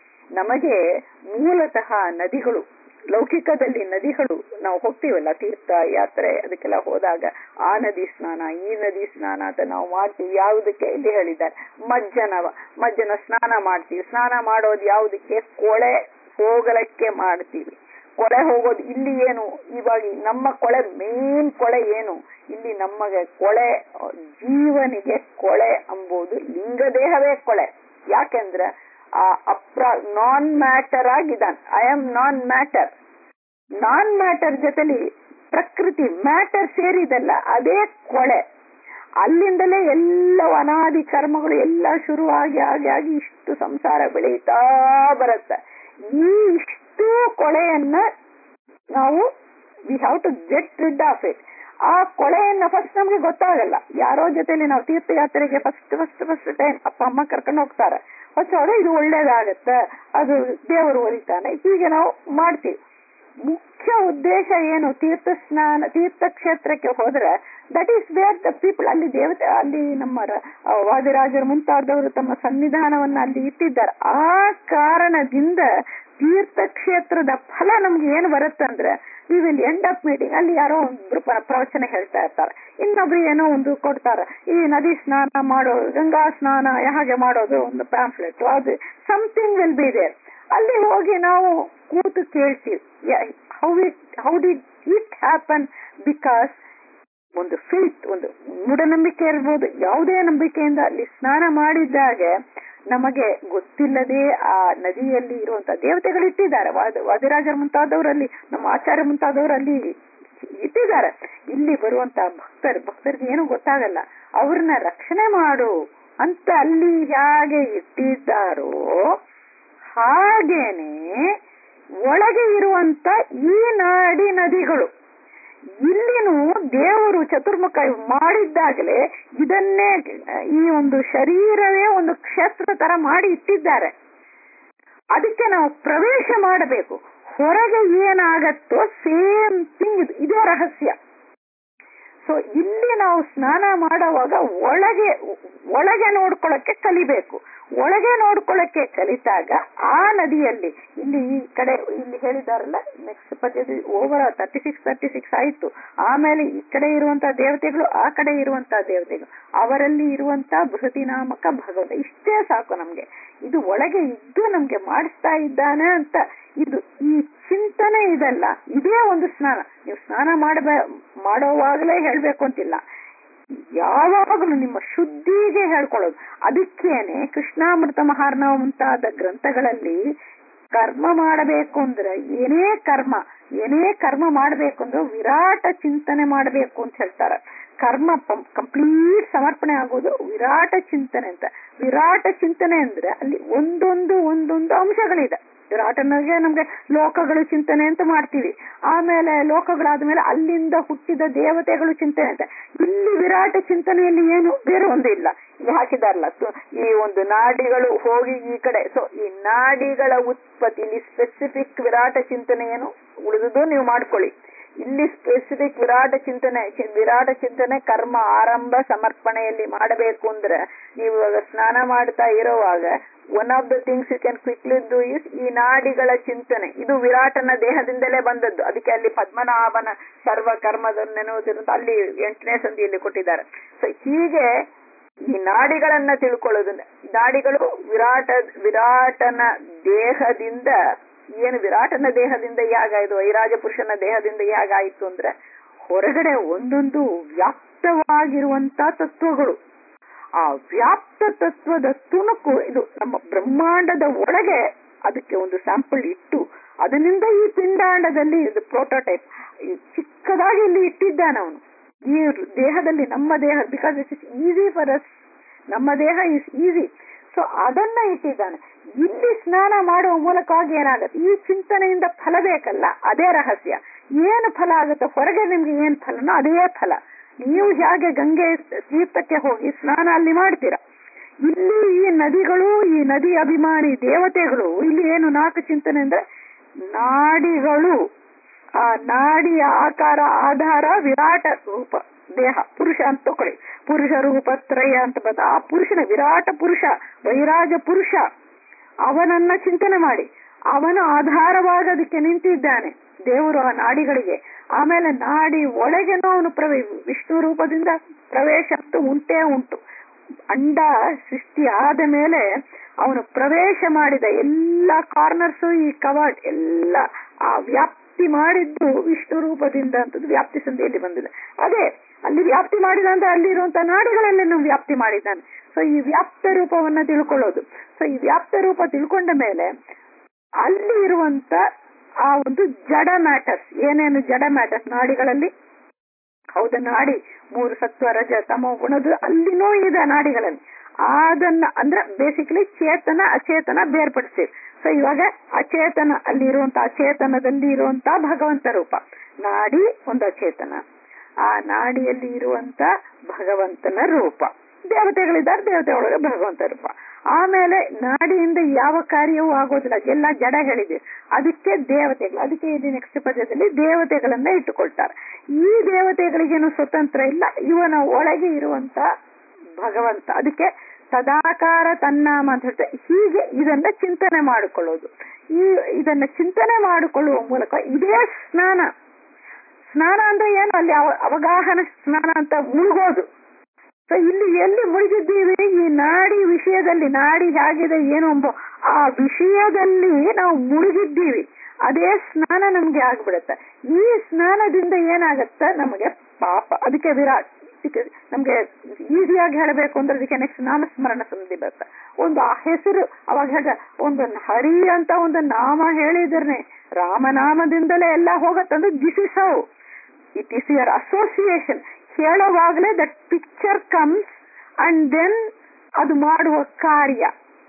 [SPEAKER 1] ನಮಗೆ ಮೂಲತಃ ನದಿಗಳು ಲೌಕಿಕದಲ್ಲಿ ನದಿಗಳು ನಾವು ಹೋಗ್ತೀವಲ್ಲ ತೀರ್ಥ ಯಾತ್ರೆ ಅದಕ್ಕೆಲ್ಲ ಹೋದಾಗ ಆ ನದಿ ಸ್ನಾನ ಈ ನದಿ ಸ್ನಾನ ಅಂತ ನಾವು ಮಾಡ್ತೀವಿ ಯಾವುದಕ್ಕೆ ಇಲ್ಲಿ ಹೇಳಿದ್ದಾರೆ ಮಜ್ಜನ ಮಜ್ಜನ ಸ್ನಾನ ಮಾಡ್ತೀವಿ ಸ್ನಾನ ಮಾಡೋದು ಯಾವುದಕ್ಕೆ ಕೊಳೆ ಹೋಗಲಕ್ಕೆ ಮಾಡ್ತೀವಿ ಕೊಳೆ ಹೋಗೋದು ಇಲ್ಲಿ ಏನು ಇವಾಗ ನಮ್ಮ ಕೊಳೆ ಮೇನ್ ಕೊಳೆ ಏನು ಇಲ್ಲಿ ನಮಗೆ ಕೊಳೆ ಜೀವನಿಗೆ ಕೊಳೆ ಎಂಬುದು ಲಿಂಗದೇಹವೇ ಕೊಳೆ ಯಾಕೆಂದ್ರೆ ಆ ಅಪ್ರ ನಾನ್ ಮ್ಯಾಟರ್ ಆಗಿದ್ದಾನೆ I am non matter non matter ಜೊತೆಲಿ ಪ್ರಕೃತಿ ಮ್ಯಾಟರ್ ಸೇರಿದಲ್ಲ ಅದೇ ಕೊಳೆ ಅಲ್ಲಿಂದಲೇ ಎಲ್ಲ ಅನಾದಿ ಕರ್ಮಗಳು ಎಲ್ಲ ಶುರು ಆಗಿ ಆಗಿ ಆಗಿ ಇಷ್ಟು ಸಂಸಾರ ಬೆಳೀತಾ ಬರುತ್ತೆ ಈ ಇಷ್ಟು ಕೊಳೆಯನ್ನ ನಾವು we have to get rid of it ಆ ಕೊಳೆಯನ್ನ ಫಸ್ಟ್ ನಮ್ಗೆ ಗೊತ್ತಾಗಲ್ಲ ಯಾರೋ ಜೊತೆಲಿ ನಾವು ತೀರ್ಥಯಾತ್ರೆಗೆ ಫಸ್ಟ್ ಫಸ್ಟ್ ಫಸ್ಟ್ ಟೈಮ್ ಅಪ್ಪ ಅಮ್ಮ ಕರ್ಕೊಂಡು ಹೋಗ್ತಾರೆ ಹೊಸ ಇದು ಒಳ್ಳೇದಾಗತ್ತೆ ಅದು ದೇವರು ಒಲಿತಾನೆ ಹೀಗೆ ನಾವು ಮಾಡ್ತೀವಿ ಮುಖ್ಯ ಉದ್ದೇಶ ಏನು ತೀರ್ಥ ಸ್ನಾನ ತೀರ್ಥಕ್ಷೇತ್ರಕ್ಕೆ ಹೋದ್ರೆ that is where the people ಅಲ್ಲಿ ದೇವತೆ ಅಲ್ಲಿ ನಮ್ಮ ರ- ಆ ವಾದಿರಾಜರು ಮುಂತಾದವರು ತಮ್ಮ ಸನ್ನಿಧಾನವನ್ನ ಅಲ್ಲಿ ಇಟ್ಟಿದ್ದಾರೆ ಆ ಕಾರಣದಿಂದ ತೀರ್ಥಕ್ಷೇತ್ರದ ಫಲ ನಮ್ಗೆ ಏನು ಬರುತ್ತಂದ್ರೆ we will end up meeting ಅಲ್ಲಿ ಯಾರೋ ಒಬ್ರು ಪ್ರ- ಪ್ರವಚನ ಹೇಳ್ತಾ ಇರ್ತಾರೆ ಇನ್ನೊಬ್ರು ಏನೋ ಒಂದು ಕೊಡ್ತಾರೆ ಈ ನದಿ ಸ್ನಾನ ಮಾಡೋದು ಗಂಗಾ ಸ್ನಾನ ಹಾಗೆ ಮಾಡೋದು ಒಂದು ಪ್ಯಾಂಫ್ಲೆಟ್ ಅದು ಸಮಥಿಂಗ್ ವಿಲ್ ಬಿ ದೇರ್ ಅಲ್ಲಿ ಹೋಗಿ ನಾವು ಕೂತು ಕೇಳ್ತೀವಿ how it how did it happen because ಒಂದು ಫಿಲ್ತ್ ಒಂದು ಮೂಢನಂಬಿಕೆ ಇರ್ಬೋದು ಯಾವುದೇ ನಂಬಿಕೆಯಿಂದ ಅಲ್ಲಿ ಸ್ನಾನ ಮಾಡಿದಾಗ ನಮಗೆ ಗೊತ್ತಿಲ್ಲದೆ ಆ ನದಿಯಲ್ಲಿ ಇರುವಂತ ದೇವತೆಗಳು ಇಟ್ಟಿದ್ದಾರೆ ವಾದ ವಾದಿರಾಜರ ಮುಂತಾದವರಲ್ಲಿ ನಮ್ಮ ಆಚಾರ್ಯ ಮುಂತಾದವರಲ್ಲಿ ಇಟ್ಟಿದ್ದಾರೆ ಇಲ್ಲಿ ಬರುವಂತ ಭಕ್ತರು ಭಕ್ತರಿಗೆ ಏನು ಗೊತ್ತಾಗಲ್ಲ ಅವ್ರನ್ನ ರಕ್ಷಣೆ ಮಾಡು ಅಂತ ಅಲ್ಲಿ ಹೇಗೆ ಇಟ್ಟಿದ್ದಾರೋ ಹಾಗೇನೆ ಒಳಗೆ ಇರುವಂತ ಈ ನಾಡಿ ನದಿಗಳು ಇಲ್ಲಿನೂ ದೇವರು ಚತುರ್ಮುಖ ಮಾಡಿದ್ದಾಗಲೇ ಇದನ್ನೇ ಈ ಒಂದು ಶರೀರವೇ ಒಂದು ಕ್ಷೇತ್ರ ತರ ಮಾಡಿ ಇಟ್ಟಿದ್ದಾರೆ ಅದಕ್ಕೆ ನಾವು ಪ್ರವೇಶ ಮಾಡಬೇಕು ಹೊರಗೆ ಏನಾಗತ್ತೋ ಸೇಮ್ ಥಿಂಗ್ ಇದು ಇದೇ ರಹಸ್ಯ ಸೊ ಇಲ್ಲಿ ನಾವು ಸ್ನಾನ ಮಾಡುವಾಗ ಒಳಗೆ ಒಳಗೆ ನೋಡ್ಕೊಳ್ಳಕ್ಕೆ ಕಲಿಬೇಕು ಒಳಗೆ ನೋಡ್ಕೊಳ್ಳಕ್ಕೆ ಕಲಿತಾಗ ಆ ನದಿಯಲ್ಲಿ ಇಲ್ಲಿ ಈ ಕಡೆ ಇಲ್ಲಿ ಹೇಳಿದಾರಲ್ಲ ನೆಕ್ಸ್ಟ್ ಪದ್ಯದ over thirty six thirty six ಆಯ್ತು ಆಮೇಲೆ ಈ ಕಡೆ ಇರುವಂತ ದೇವತೆಗಳು ಆ ಕಡೆ ಇರುವಂತ ದೇವತೆಗಳು ಅವರಲ್ಲಿ ಇರುವಂತ ಬೃಹತಿ ನಾಮಕ ಭಗವಂತ ಇಷ್ಟೇ ಸಾಕು ನಮ್ಗೆ ಇದು ಒಳಗೆ ಇದ್ದು ನಮ್ಗೆ ಮಾಡಿಸ್ತಾ ಇದ್ದಾನೆ ಅಂತ ಇದು ಈ ಚಿಂತನೆ ಇದಲ್ಲ ಇದೇ ಒಂದು ಸ್ನಾನ ನೀವು ಸ್ನಾನ ಮಾಡಬೇ ಮಾಡೋವಾಗಲೇ ಹೇಳ್ಬೇಕು ಅಂತಿಲ್ಲ ಯಾವಾಗಲೂ ನಿಮ್ಮ ಶುದ್ಧಿಗೆ ಹೇಳ್ಕೊಳ್ಳೋದು ಅದಕ್ಕೇನೆ ಕೃಷ್ಣಾಮೃತ ಮಹಾರ್ಣವ ಮುಂತಾದ ಗ್ರಂಥಗಳಲ್ಲಿ ಕರ್ಮ ಮಾಡಬೇಕು ಅಂದ್ರೆ ಏನೇ ಕರ್ಮ ಏನೇ ಕರ್ಮ ಮಾಡಬೇಕು ಅಂದ್ರೆ ವಿರಾಟ ಚಿಂತನೆ ಮಾಡಬೇಕು ಅಂತ ಹೇಳ್ತಾರೆ ಕರ್ಮ ಕಂಪ್ಲೀಟ್ ಸಮರ್ಪಣೆ ಆಗೋದು ವಿರಾಟ ಚಿಂತನೆ ಅಂತ ವಿರಾಟ ಚಿಂತನೆ ಅಂದ್ರೆ ಅಲ್ಲಿ ಒಂದೊಂದು ಒಂದೊಂದು ಅಂಶಗಳಿದೆ ವಿರಾಟನಿಗೆ ನಮ್ಗೆ ಲೋಕಗಳು ಚಿಂತನೆ ಅಂತ ಮಾಡ್ತೀವಿ ಆಮೇಲೆ ಲೋಕಗಳಾದ್ಮೇಲೆ ಅಲ್ಲಿಂದ ಹುಟ್ಟಿದ ದೇವತೆಗಳು ಚಿಂತನೆ ಅಂತ ಇಲ್ಲಿ ವಿರಾಟ ಚಿಂತನೆಯಲ್ಲಿ ಏನು ಬೇರೆ ಒಂದು ಇಲ್ಲ ಇಲ್ಲಿ ಹಾಕಿದಾರಲ್ಲ ಸೊ ಈ ಒಂದು ನಾಡಿಗಳು ಹೋಗಿ ಈ ಕಡೆ ಸೊ ಈ ನಾಡಿಗಳ ಉತ್ಪತ್ತಿ ಇಲ್ಲಿ ಸ್ಪೆಸಿಫಿಕ್ ವಿರಾಟ ಚಿಂತನೆ ಏನು ಉಳಿದುದು ನೀವು ಮಾಡ್ಕೊಳ್ಳಿ ಇಲ್ಲಿ ಸ್ಪೆಸಿಫಿಕ್ ವಿರಾಟ ಚಿಂತನೆ ಚಿ- ವಿರಾಟ ಚಿಂತನೆ ಕರ್ಮ ಆರಂಭ ಸಮರ್ಪಣೆಯಲ್ಲಿ ಮಾಡಬೇಕು ಅಂದ್ರೆ ನೀವು ಇವಾಗ ಸ್ನಾನ ಮಾಡ್ತಾ ಇರುವಾಗ one of the things you can quickly do is ಈ ನಾಡಿಗಳ ಚಿಂತನೆ ಇದು ವಿರಾಟನ ದೇಹದಿಂದಲೇ ಬಂದದ್ದು ಅದಕ್ಕೆ ಅಲ್ಲಿ ಪದ್ಮನಾಭನ ಸರ್ವ ಕರ್ಮದ ನೆನೆಯುವುದಿರಂತ ಅಲ್ಲಿ ಎಂಟನೇ ಸಂಧಿಯಲ್ಲಿ ಕೊಟ್ಟಿದ್ದಾರೆ ಸೊ ಹೀಗೆ ಈ ನಾಡಿಗಳನ್ನ ತಿಳ್ಕೊಳ್ಳೋದು ನಾಡಿಗಳು ವಿರಾಟ ವಿರಾಟನ ದೇಹದಿಂದ ಏನು ವಿರಾಟನ ದೇಹದಿಂದ ಹೇಗಾಯ್ತು ಐರಾಜ ಪುರುಷನ ದೇಹದಿಂದ ಹೇಗಾಯ್ತು ಅಂದ್ರೆ ಹೊರಗಡೆ ಒಂದೊಂದು ವ್ಯಾಪ್ತವಾಗಿರುವಂತ ತತ್ವಗಳು ಆ ವ್ಯಾಪ್ತ ತತ್ವದ ತುಣುಕು ಇದು ನಮ್ಮ ಬ್ರಹ್ಮಾಂಡದ ಒಳಗೆ ಅದಕ್ಕೆ ಒಂದು ಸ್ಯಾಂಪಲ್ ಇಟ್ಟು ಅದರಿಂದ ಈ ಪಿಂಡಾಂಡದಲ್ಲಿ ಇದು ಪ್ರೋಟೋಟೈಪ್ ಚಿಕ್ಕದಾಗಿ ಇಲ್ಲಿ ಇಟ್ಟಿದ್ದಾನೆ ಅವನು ಈ ದೇಹದಲ್ಲಿ ನಮ್ಮ ದೇಹ because it is easy for us ನಮ್ಮ ದೇಹ ಇಸ್ ಈಸಿ ಸೊ ಅದನ್ನ ಇಟ್ಟಿದ್ದಾನೆ ಇಲ್ಲಿ ಸ್ನಾನ ಮಾಡುವ ಮೂಲಕವಾಗಿ ಏನಾಗುತ್ತೆ ಈ ಚಿಂತನೆಯಿಂದ ಫಲ ಬೇಕಲ್ಲ ಅದೇ ರಹಸ್ಯ ಏನು ಫಲ ಆಗುತ್ತೆ ಹೊರಗೆ ನಿಮ್ಗೆ ಏನ್ ಫಲನೋ ಅದೇ ಫಲ ನೀವು ಹೇಗೆ ಗಂಗೆ ತೀರ್ಥಕ್ಕೆ ಹೋಗಿ ಸ್ನಾನ ಅಲ್ಲಿ ಮಾಡ್ತೀರಾ ಇಲ್ಲಿ ಈ ನದಿಗಳು ಈ ನದಿ ಅಭಿಮಾನಿ ದೇವತೆಗಳು ಇಲ್ಲಿ ಏನು ನಾಲ್ಕು ಚಿಂತನೆ ಅಂದ್ರೆ ನಾಡಿಗಳು ಆ ನಾಡಿಯ ಆಕಾರ ಆಧಾರ ವಿರಾಟ ರೂಪ
[SPEAKER 2] ದೇಹ ಪುರುಷ ಅಂತ ತಕೊಳ್ಳಿ ಪುರುಷ ರೂಪ ತ್ರಯ ಅಂತ ಬಂದ ಆ ಪುರುಷನ ವಿರಾಟ ಪುರುಷ ವೈರಾಜ ಪುರುಷ ಅವನನ್ನ ಚಿಂತನೆ ಮಾಡಿ ಅವನು ಆಧಾರವಾಗೋದಕ್ಕೆ ನಿಂತಿದ್ದಾನೆ ದೇವರು ಆ ನಾಡಿಗಳಿಗೆ ಆಮೇಲೆ ನಾಡಿ ಒಳಗೆನೋ ಅವನು ಪ್ರವೇ ವಿಷ್ಣು ರೂಪದಿಂದ ಪ್ರವೇಶ ಅಂತೂ ಉಂಟೇ ಉಂಟು ಅಂಡ ಸೃಷ್ಟಿ ಆದ ಮೇಲೆ ಅವನು ಪ್ರವೇಶ ಮಾಡಿದ ಎಲ್ಲ ಕಾರ್ನರ್ಸ್ ಈ ಕವಾಡ್ ಎಲ್ಲ ಆ ವ್ಯಾಪ್ತಿ ಮಾಡಿದ್ದು ವಿಷ್ಣು ರೂಪದಿಂದ ಅಂತದ್ದು ವ್ಯಾಪ್ತಿ ಸಂಧಿಯಲ್ಲಿ ಬಂದಿದೆ ಅದೇ ಅಲ್ಲಿ ವ್ಯಾಪ್ತಿ ಮಾಡಿದ ಅಂದ್ರೆ ಅಲ್ಲಿರುವಂತ ನಾಡುಗಳಲ್ಲೇನು ವ್ಯಾಪ್ತಿ ಮಾಡಿದ್ದಾನೆ ಸೊ ಈ ವ್ಯಾಪ್ತ ರೂಪವನ್ನ ತಿಳ್ಕೊಳ್ಳೋದು ಸೊ ಈ ವ್ಯಾಪ್ತ ರೂಪ ತಿಳ್ಕೊಂಡ ಮೇಲೆ ಅಲ್ಲಿ ಇರುವಂತ ಆ ಒಂದು ಜಡ ಮ್ಯಾಟರ್ಸ್ ಏನೇನು ಜಡ ಮ್ಯಾಟರ್ಸ್ ನಾಡಿಗಳಲ್ಲಿ ಹೌದು ನಾಡಿ ಮೂರು ಸತ್ವ ರಜ ತಮೋ ಗುಣದು ಅಲ್ಲಿನೂ ಇದೆ ನಾಡಿಗಳಲ್ಲಿ ಅದನ್ನ ಅಂದ್ರೆ ಬೇಸಿಕಲಿ ಚೇತನ ಅಚೇತನ ಬೇರ್ಪಡಿಸ್ತೀವಿ ಸೊ ಇವಾಗ ಅಚೇತನ ಅಲ್ಲಿ ಇರುವಂತ ಅಚೇತನದಲ್ಲಿ ಇರುವಂತ ಭಗವಂತ ರೂಪ ನಾಡಿ ಒಂದು ಅಚೇತನ ಆ ನಾಡಿಯಲ್ಲಿ ಇರುವಂತ ಭಗವಂತನ ರೂಪ ದೇವತೆಗಳಿದ್ದಾರೆ ದೇವತೆ ಒಳಗೆ ಭಗವಂತ ರೂಪ ಆಮೇಲೆ ನಾಡಿಯಿಂದ ಯಾವ ಕಾರ್ಯವೂ ಆಗೋದಿಲ್ಲ ಎಲ್ಲ ಜಡ ಹೇಳಿದೆ ಅದಕ್ಕೆ ದೇವತೆಗಳು ಅದಕ್ಕೆ ಇಲ್ಲಿ ನೆಕ್ಸ್ಟ್ ಪದ್ಯದಲ್ಲಿ ದೇವತೆಗಳನ್ನ ಇಟ್ಟುಕೊಳ್ತಾರೆ ಈ ದೇವತೆಗಳಿಗೇನು ಸ್ವತಂತ್ರ ಇಲ್ಲ ಇವನ ಒಳಗೆ ಇರುವಂತ ಭಗವಂತ ಅದಕ್ಕೆ ಸದಾಕಾರ ತನ್ನಾಮ ಅಂತ ಹೇಳ್ತಾರೆ ಹೀಗೆ ಇದನ್ನ ಚಿಂತನೆ ಮಾಡಿಕೊಳ್ಳೋದು ಈ ಇದನ್ನ ಚಿಂತನೆ ಮಾಡಿಕೊಳ್ಳುವ ಮೂಲಕ ಇದೇ ಸ್ನಾನ ಸ್ನಾನ ಅಂದ್ರೆ ಏನು ಅಲ್ಲಿ ಅವ- ಅವಗಾಹನ ಸ್ನಾನ ಅಂತ ಮುಳುಗೋದು ಸೊ ಇಲ್ಲಿ ಎಲ್ಲಿ ಮುಳುಗಿದ್ದೀವಿ ಈ ನಾಡಿ ವಿಷಯದಲ್ಲಿ ನಾಡಿ ಹೇಗಿದೆ ಏನು ಎಂಬ ಆ ವಿಷಯದಲ್ಲಿ ನಾವು ಮುಳುಗಿದ್ದೀವಿ ಅದೇ ಸ್ನಾನ ನಮ್ಗೆ ಆಗ್ಬಿಡುತ್ತೆ ಈ ಸ್ನಾನದಿಂದ ಏನಾಗತ್ತೆ ನಮಗೆ ಪಾಪ ಅದಕ್ಕೆ ವಿರಾಟ್ ಅದಕ್ಕೆ ನಮ್ಗೆ ಈಸಿಯಾಗಿ ಹೇಳಬೇಕು ಅಂದ್ರೆ ಅದಕ್ಕೆ ನೆಕ್ಸ್ಟ್ ನಾಮಸ್ಮರಣ ಸಂಧಿ ಬರುತ್ತೆ ಒಂದು ಆ ಹೆಸರು ಅವಾಗ ಹೇಳ್ದ ಒಂದು ಹರಿ ಅಂತ ಒಂದು ನಾಮ ಹೇಳಿದ್ರೆ ರಾಮನಾಮದಿಂದಲೇ ಎಲ್ಲ ಹೋಗತ್ತಂದ್ರೆ this is how it is your association ಹೇಳುವಾಗಲೇ that picture comes and then ಅದು ಮಾಡುವ ಕಾರ್ಯ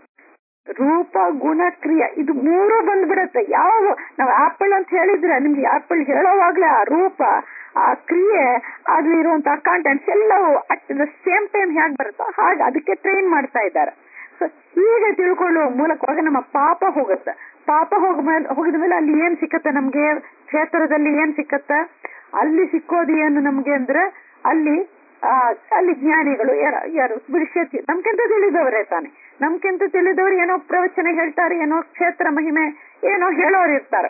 [SPEAKER 2] ರೂಪ ಗುಣ ಕ್ರಿಯೆ ಇದು ಮೂರು ಬಂದ್ಬಿಡತ್ತೆ ಯಾವ ನಾವು ಆಪಲ್ ಅಂತ ಹೇಳಿದ್ರೆ ನಿಮ್ಗೆ ಆಪಲ್ ಹೇಳೋವಾಗ್ಲೇ ಆ ರೂಪ ಆ ಕ್ರಿಯೆ ಅಲ್ಲಿರುವಂತಹ ಕಾಂಟೆಂಟ್ಸ್ ಎಲ್ಲವೂ ಅಟ್ ದ ಸೇಮ್ ಟೈಮ್ ಹೇಗೆ ಬರುತ್ತೋ ಹಾಗೆ ಅದಕ್ಕೆ ಟ್ರೈನ್ ಮಾಡ್ತಾ ಇದ್ದಾರೆ ಸೊ ಹೀಗೆ ತಿಳ್ಕೊಳ್ಳುವ ಮೂಲಕವಾಗಿ ನಮ್ಮ ಪಾಪ ಹೋಗುತ್ತೆ ಪಾಪ ಹೋಗ ಮೇಲೆ ಹೋಗಿದ ಮೇಲೆ ಅಲ್ಲಿ ಏನ್ ಸಿಕ್ಕತ್ತೆ ನಮ್ಗೆ ಕ್ಷೇತ್ರದಲ್ಲಿ ಏನ್ ಸಿಕ್ಕತ್ತೆ ಅಲ್ಲಿ ಸಿಕ್ಕೋದು ಏನು ನಮ್ಗೆ ಅಂದ್ರೆ ಅಲ್ಲಿ ಆ, ಅಲ್ಲಿ ಜ್ಞಾನಿಗಳು ಯಾರು ಯಾರು ಬಿಡಿಸತಿ ನಮ್ಗಿಂತ ತಿಳಿದವರೇ ತಾನೆ ನಮ್ಗಿಂತ ತಿಳಿದವರು ಏನೋ ಪ್ರವಚನ ಹೇಳ್ತಾರೆ ಏನೋ ಕ್ಷೇತ್ರ ಮಹಿಮೆ ಏನೋ ಹೇಳೋರು ಇರ್ತಾರೆ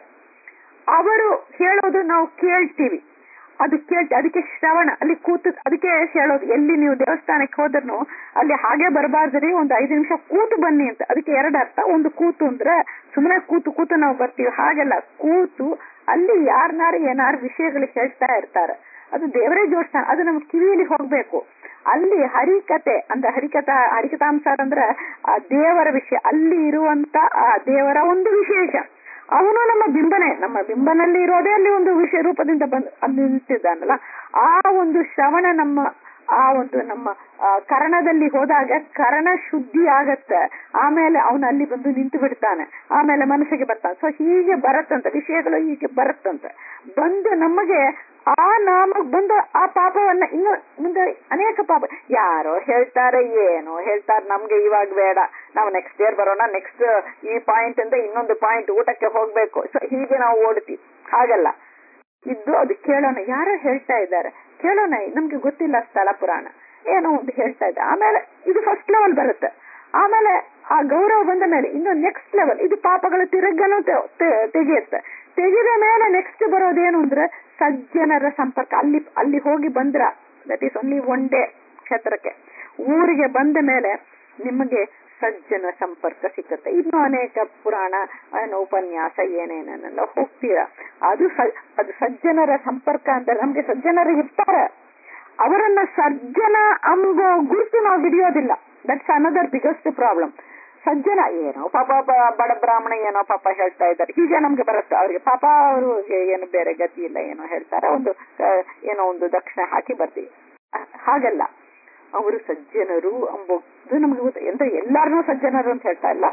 [SPEAKER 2] ಅವರು ಹೇಳೋದು ನಾವು ಕೇಳ್ತೀವಿ ಅದು ಕೇಳ್ತಿ ಅದಕ್ಕೆ ಶ್ರವಣ ಅಲ್ಲಿ ಕೂತು ಅದಕ್ಕೆ ಹೇಳೋದು ಎಲ್ಲಿ ನೀವು ದೇವಸ್ಥಾನಕ್ಕೆ ಹೋದ್ರು ಅಲ್ಲಿ ಹಾಗೆ ಬರಬಾರ್ದ್ರಿ ಒಂದು ಐದು ನಿಮಿಷ ಕೂತು ಬನ್ನಿ ಅಂತ ಅದಕ್ಕೆ ಎರಡು ಅರ್ಥ ಒಂದು ಕೂತು ಅಂದ್ರೆ ಸುಮ್ಮನೆ ಕೂತು ಕೂತು ನಾವು ಬರ್ತೀವಿ ಹಾಗೆಲ್ಲ ಕೂತು ಅಲ್ಲಿ ಯಾರನ್ನಾರು ಏನಾರು ವಿಷಯಗಳು ಹೇಳ್ತಾ ಇರ್ತಾರೆ ಅದು ದೇವರೇ ಜೋಡಿಸ್ತಾನೆ ಅದು ನಮ್ ಕಿವಿಯಲ್ಲಿ ಹೋಗ್ಬೇಕು ಅಲ್ಲಿ ಹರಿಕತೆ ಅಂದ್ರೆ ಹರಿಕಥಾ ಹರಿಕಥಾಂಸಾರ ಅಂದ್ರೆ ಆ ದೇವರ ವಿಷಯ ಅಲ್ಲಿ ಇರುವಂತ ಆ ದೇವರ ಒಂದು ವಿಶೇಷ ಅವನು ನಮ್ಮ ಬಿಂಬನೆ ನಮ್ಮ ಬಿಂಬನಲ್ಲಿ ಇರೋದೇ ಅಲ್ಲಿ ಒಂದು ವಿಷಯ ರೂಪದಿಂದ ಬಂದು ಅಲ್ಲಿ ನಿಂತಿದ್ದಾನಲ್ಲ ಆ ಒಂದು ಶ್ರವಣ ನಮ್ಮ ಆ ಒಂದು ನಮ್ಮ ಆ, ಕರ್ಣದಲ್ಲಿ ಹೋದಾಗ ಕರ್ಣ ಶುದ್ಧಿ ಆಗತ್ತೆ ಆಮೇಲೆ ಅವನು ಅಲ್ಲಿ ಬಂದು ನಿಂತು ಬಿಡ್ತಾನೆ ಆಮೇಲೆ ಮನಸ್ಸಿಗೆ ಬರ್ತಾನೆ ಸೊ ಹೀಗೆ ಬರತ್ತಂತೆ ವಿಷಯಗಳು ಹೀಗೆ ಬರತ್ತಂತೆ ಬಂದು ನಮಗೆ ಆ ನಾಮ ಬಂದು ಆ ಪಾಪವನ್ನ ಇನ್ನು ಮುಂದೆ ಅನೇಕ ಪಾಪ ಯಾರೋ ಹೇಳ್ತಾರೆ ಏನೋ ಹೇಳ್ತಾರೆ ನಮ್ಗೆ ಇವಾಗ ಬೇಡ ನಾವು ನೆಕ್ಸ್ಟ್ ಇಯರ್ ಬರೋಣ ನೆಕ್ಸ್ಟ್ ಈ ಪಾಯಿಂಟ್ ಅಂತ ಇನ್ನೊಂದು ಪಾಯಿಂಟ್ ಊಟಕ್ಕೆ ಹೋಗ್ಬೇಕು ಸೊ ಹೀಗೆ ನಾವು ಓಡ್ತೀವಿ ಹಾಗಲ್ಲ ಇದ್ದು ಅದು ಕೇಳೋಣ ಯಾರೋ ಹೇಳ್ತಾ ಇದ್ದಾರೆ ಕೇಳೋಣ ನಮ್ಗೆ ಗೊತ್ತಿಲ್ಲ ಸ್ಥಳ ಪುರಾಣ ಏನೋ ಒಂದು ಹೇಳ್ತಾ ಇದ್ದ ಆಮೇಲೆ ಇದು ಫಸ್ಟ್ ಲೆವೆಲ್ ಬರುತ್ತೆ ಆಮೇಲೆ ಆ ಗೌರವ ಬಂದ ಮೇಲೆ ಇನ್ನು ನೆಕ್ಸ್ಟ್ ಲೆವೆಲ್ ಇದು ಪಾಪಗಳು ತಿರುಗನು ತೆ- ತೆ- ತೆಗೆಯುತ್ತೆ ತೆಗೆದ ಮೇಲೆ ನೆಕ್ಸ್ಟ್ ಬರೋದೇನು ಅಂದ್ರೆ ಸಜ್ಜನರ ಸಂಪರ್ಕ ಅಲ್ಲಿ ಅಲ್ಲಿ ಹೋಗಿ ಬಂದ್ರ that is only one day ಕ್ಷೇತ್ರಕ್ಕೆ ಊರಿಗೆ ಬಂದ ಮೇಲೆ ನಿಮಗೆ ಸಜ್ಜನ ಸಂಪರ್ಕ ಸಿಕ್ಕತ್ತೆ ಇನ್ನು ಅನೇಕ ಪುರಾಣ ಏನು ಉಪನ್ಯಾಸ ಏನೇನೆಲ್ಲ ಹೋಗ್ತೀರಾ ಅದು ಸ- ಅದು ಸಜ್ಜನರ ಸಂಪರ್ಕ ಅಂತ ನಮ್ಗೆ ಸಜ್ಜನರು ಇರ್ತಾರೆ ಅವರನ್ನ ಸರ್ಜನ ಅಂಬೋ ಗುರುತು ನಾವು ಹಿಡಿಯೋದಿಲ್ಲ ದಟ್ಸ್ ಅನದರ್ ಬಿಗ್ಗೆಸ್ಟ್ ಪ್ರಾಬ್ಲಮ್ ಸಜ್ಜನ ಏನೋ ಪಾಪ ಬ- ಬಡ ಬ್ರಾಹ್ಮಣ ಏನೋ ಪಾಪ ಹೇಳ್ತಾ ಇದ್ದಾರೆ ಹೀಗೆ ನಮ್ಗೆ ಬರುತ್ತೆ ಅವ್ರಿಗೆ ಪಾಪ ಅವರು ಏನು ಬೇರೆ ಗತಿ ಇಲ್ಲ ಏನೋ ಹೇಳ್ತಾರೆ ಒಂದು ಆ, ಏನೋ ಒಂದು ದಕ್ಷಿಣ ಹಾಕಿ ಬರ್ತೀವಿ ಆ- ಹಾಗಲ್ಲ ಅವರು ಸಜ್ಜನರು ಅಂಬೋದು ನಮ್ಗೆ ಗೊತ್ತು ಅಂದ್ರೆ ಎಲ್ಲಾರನ್ನೂ ಸಜ್ಜನರು ಅಂತ ಹೇಳ್ತಾ ಇಲ್ಲ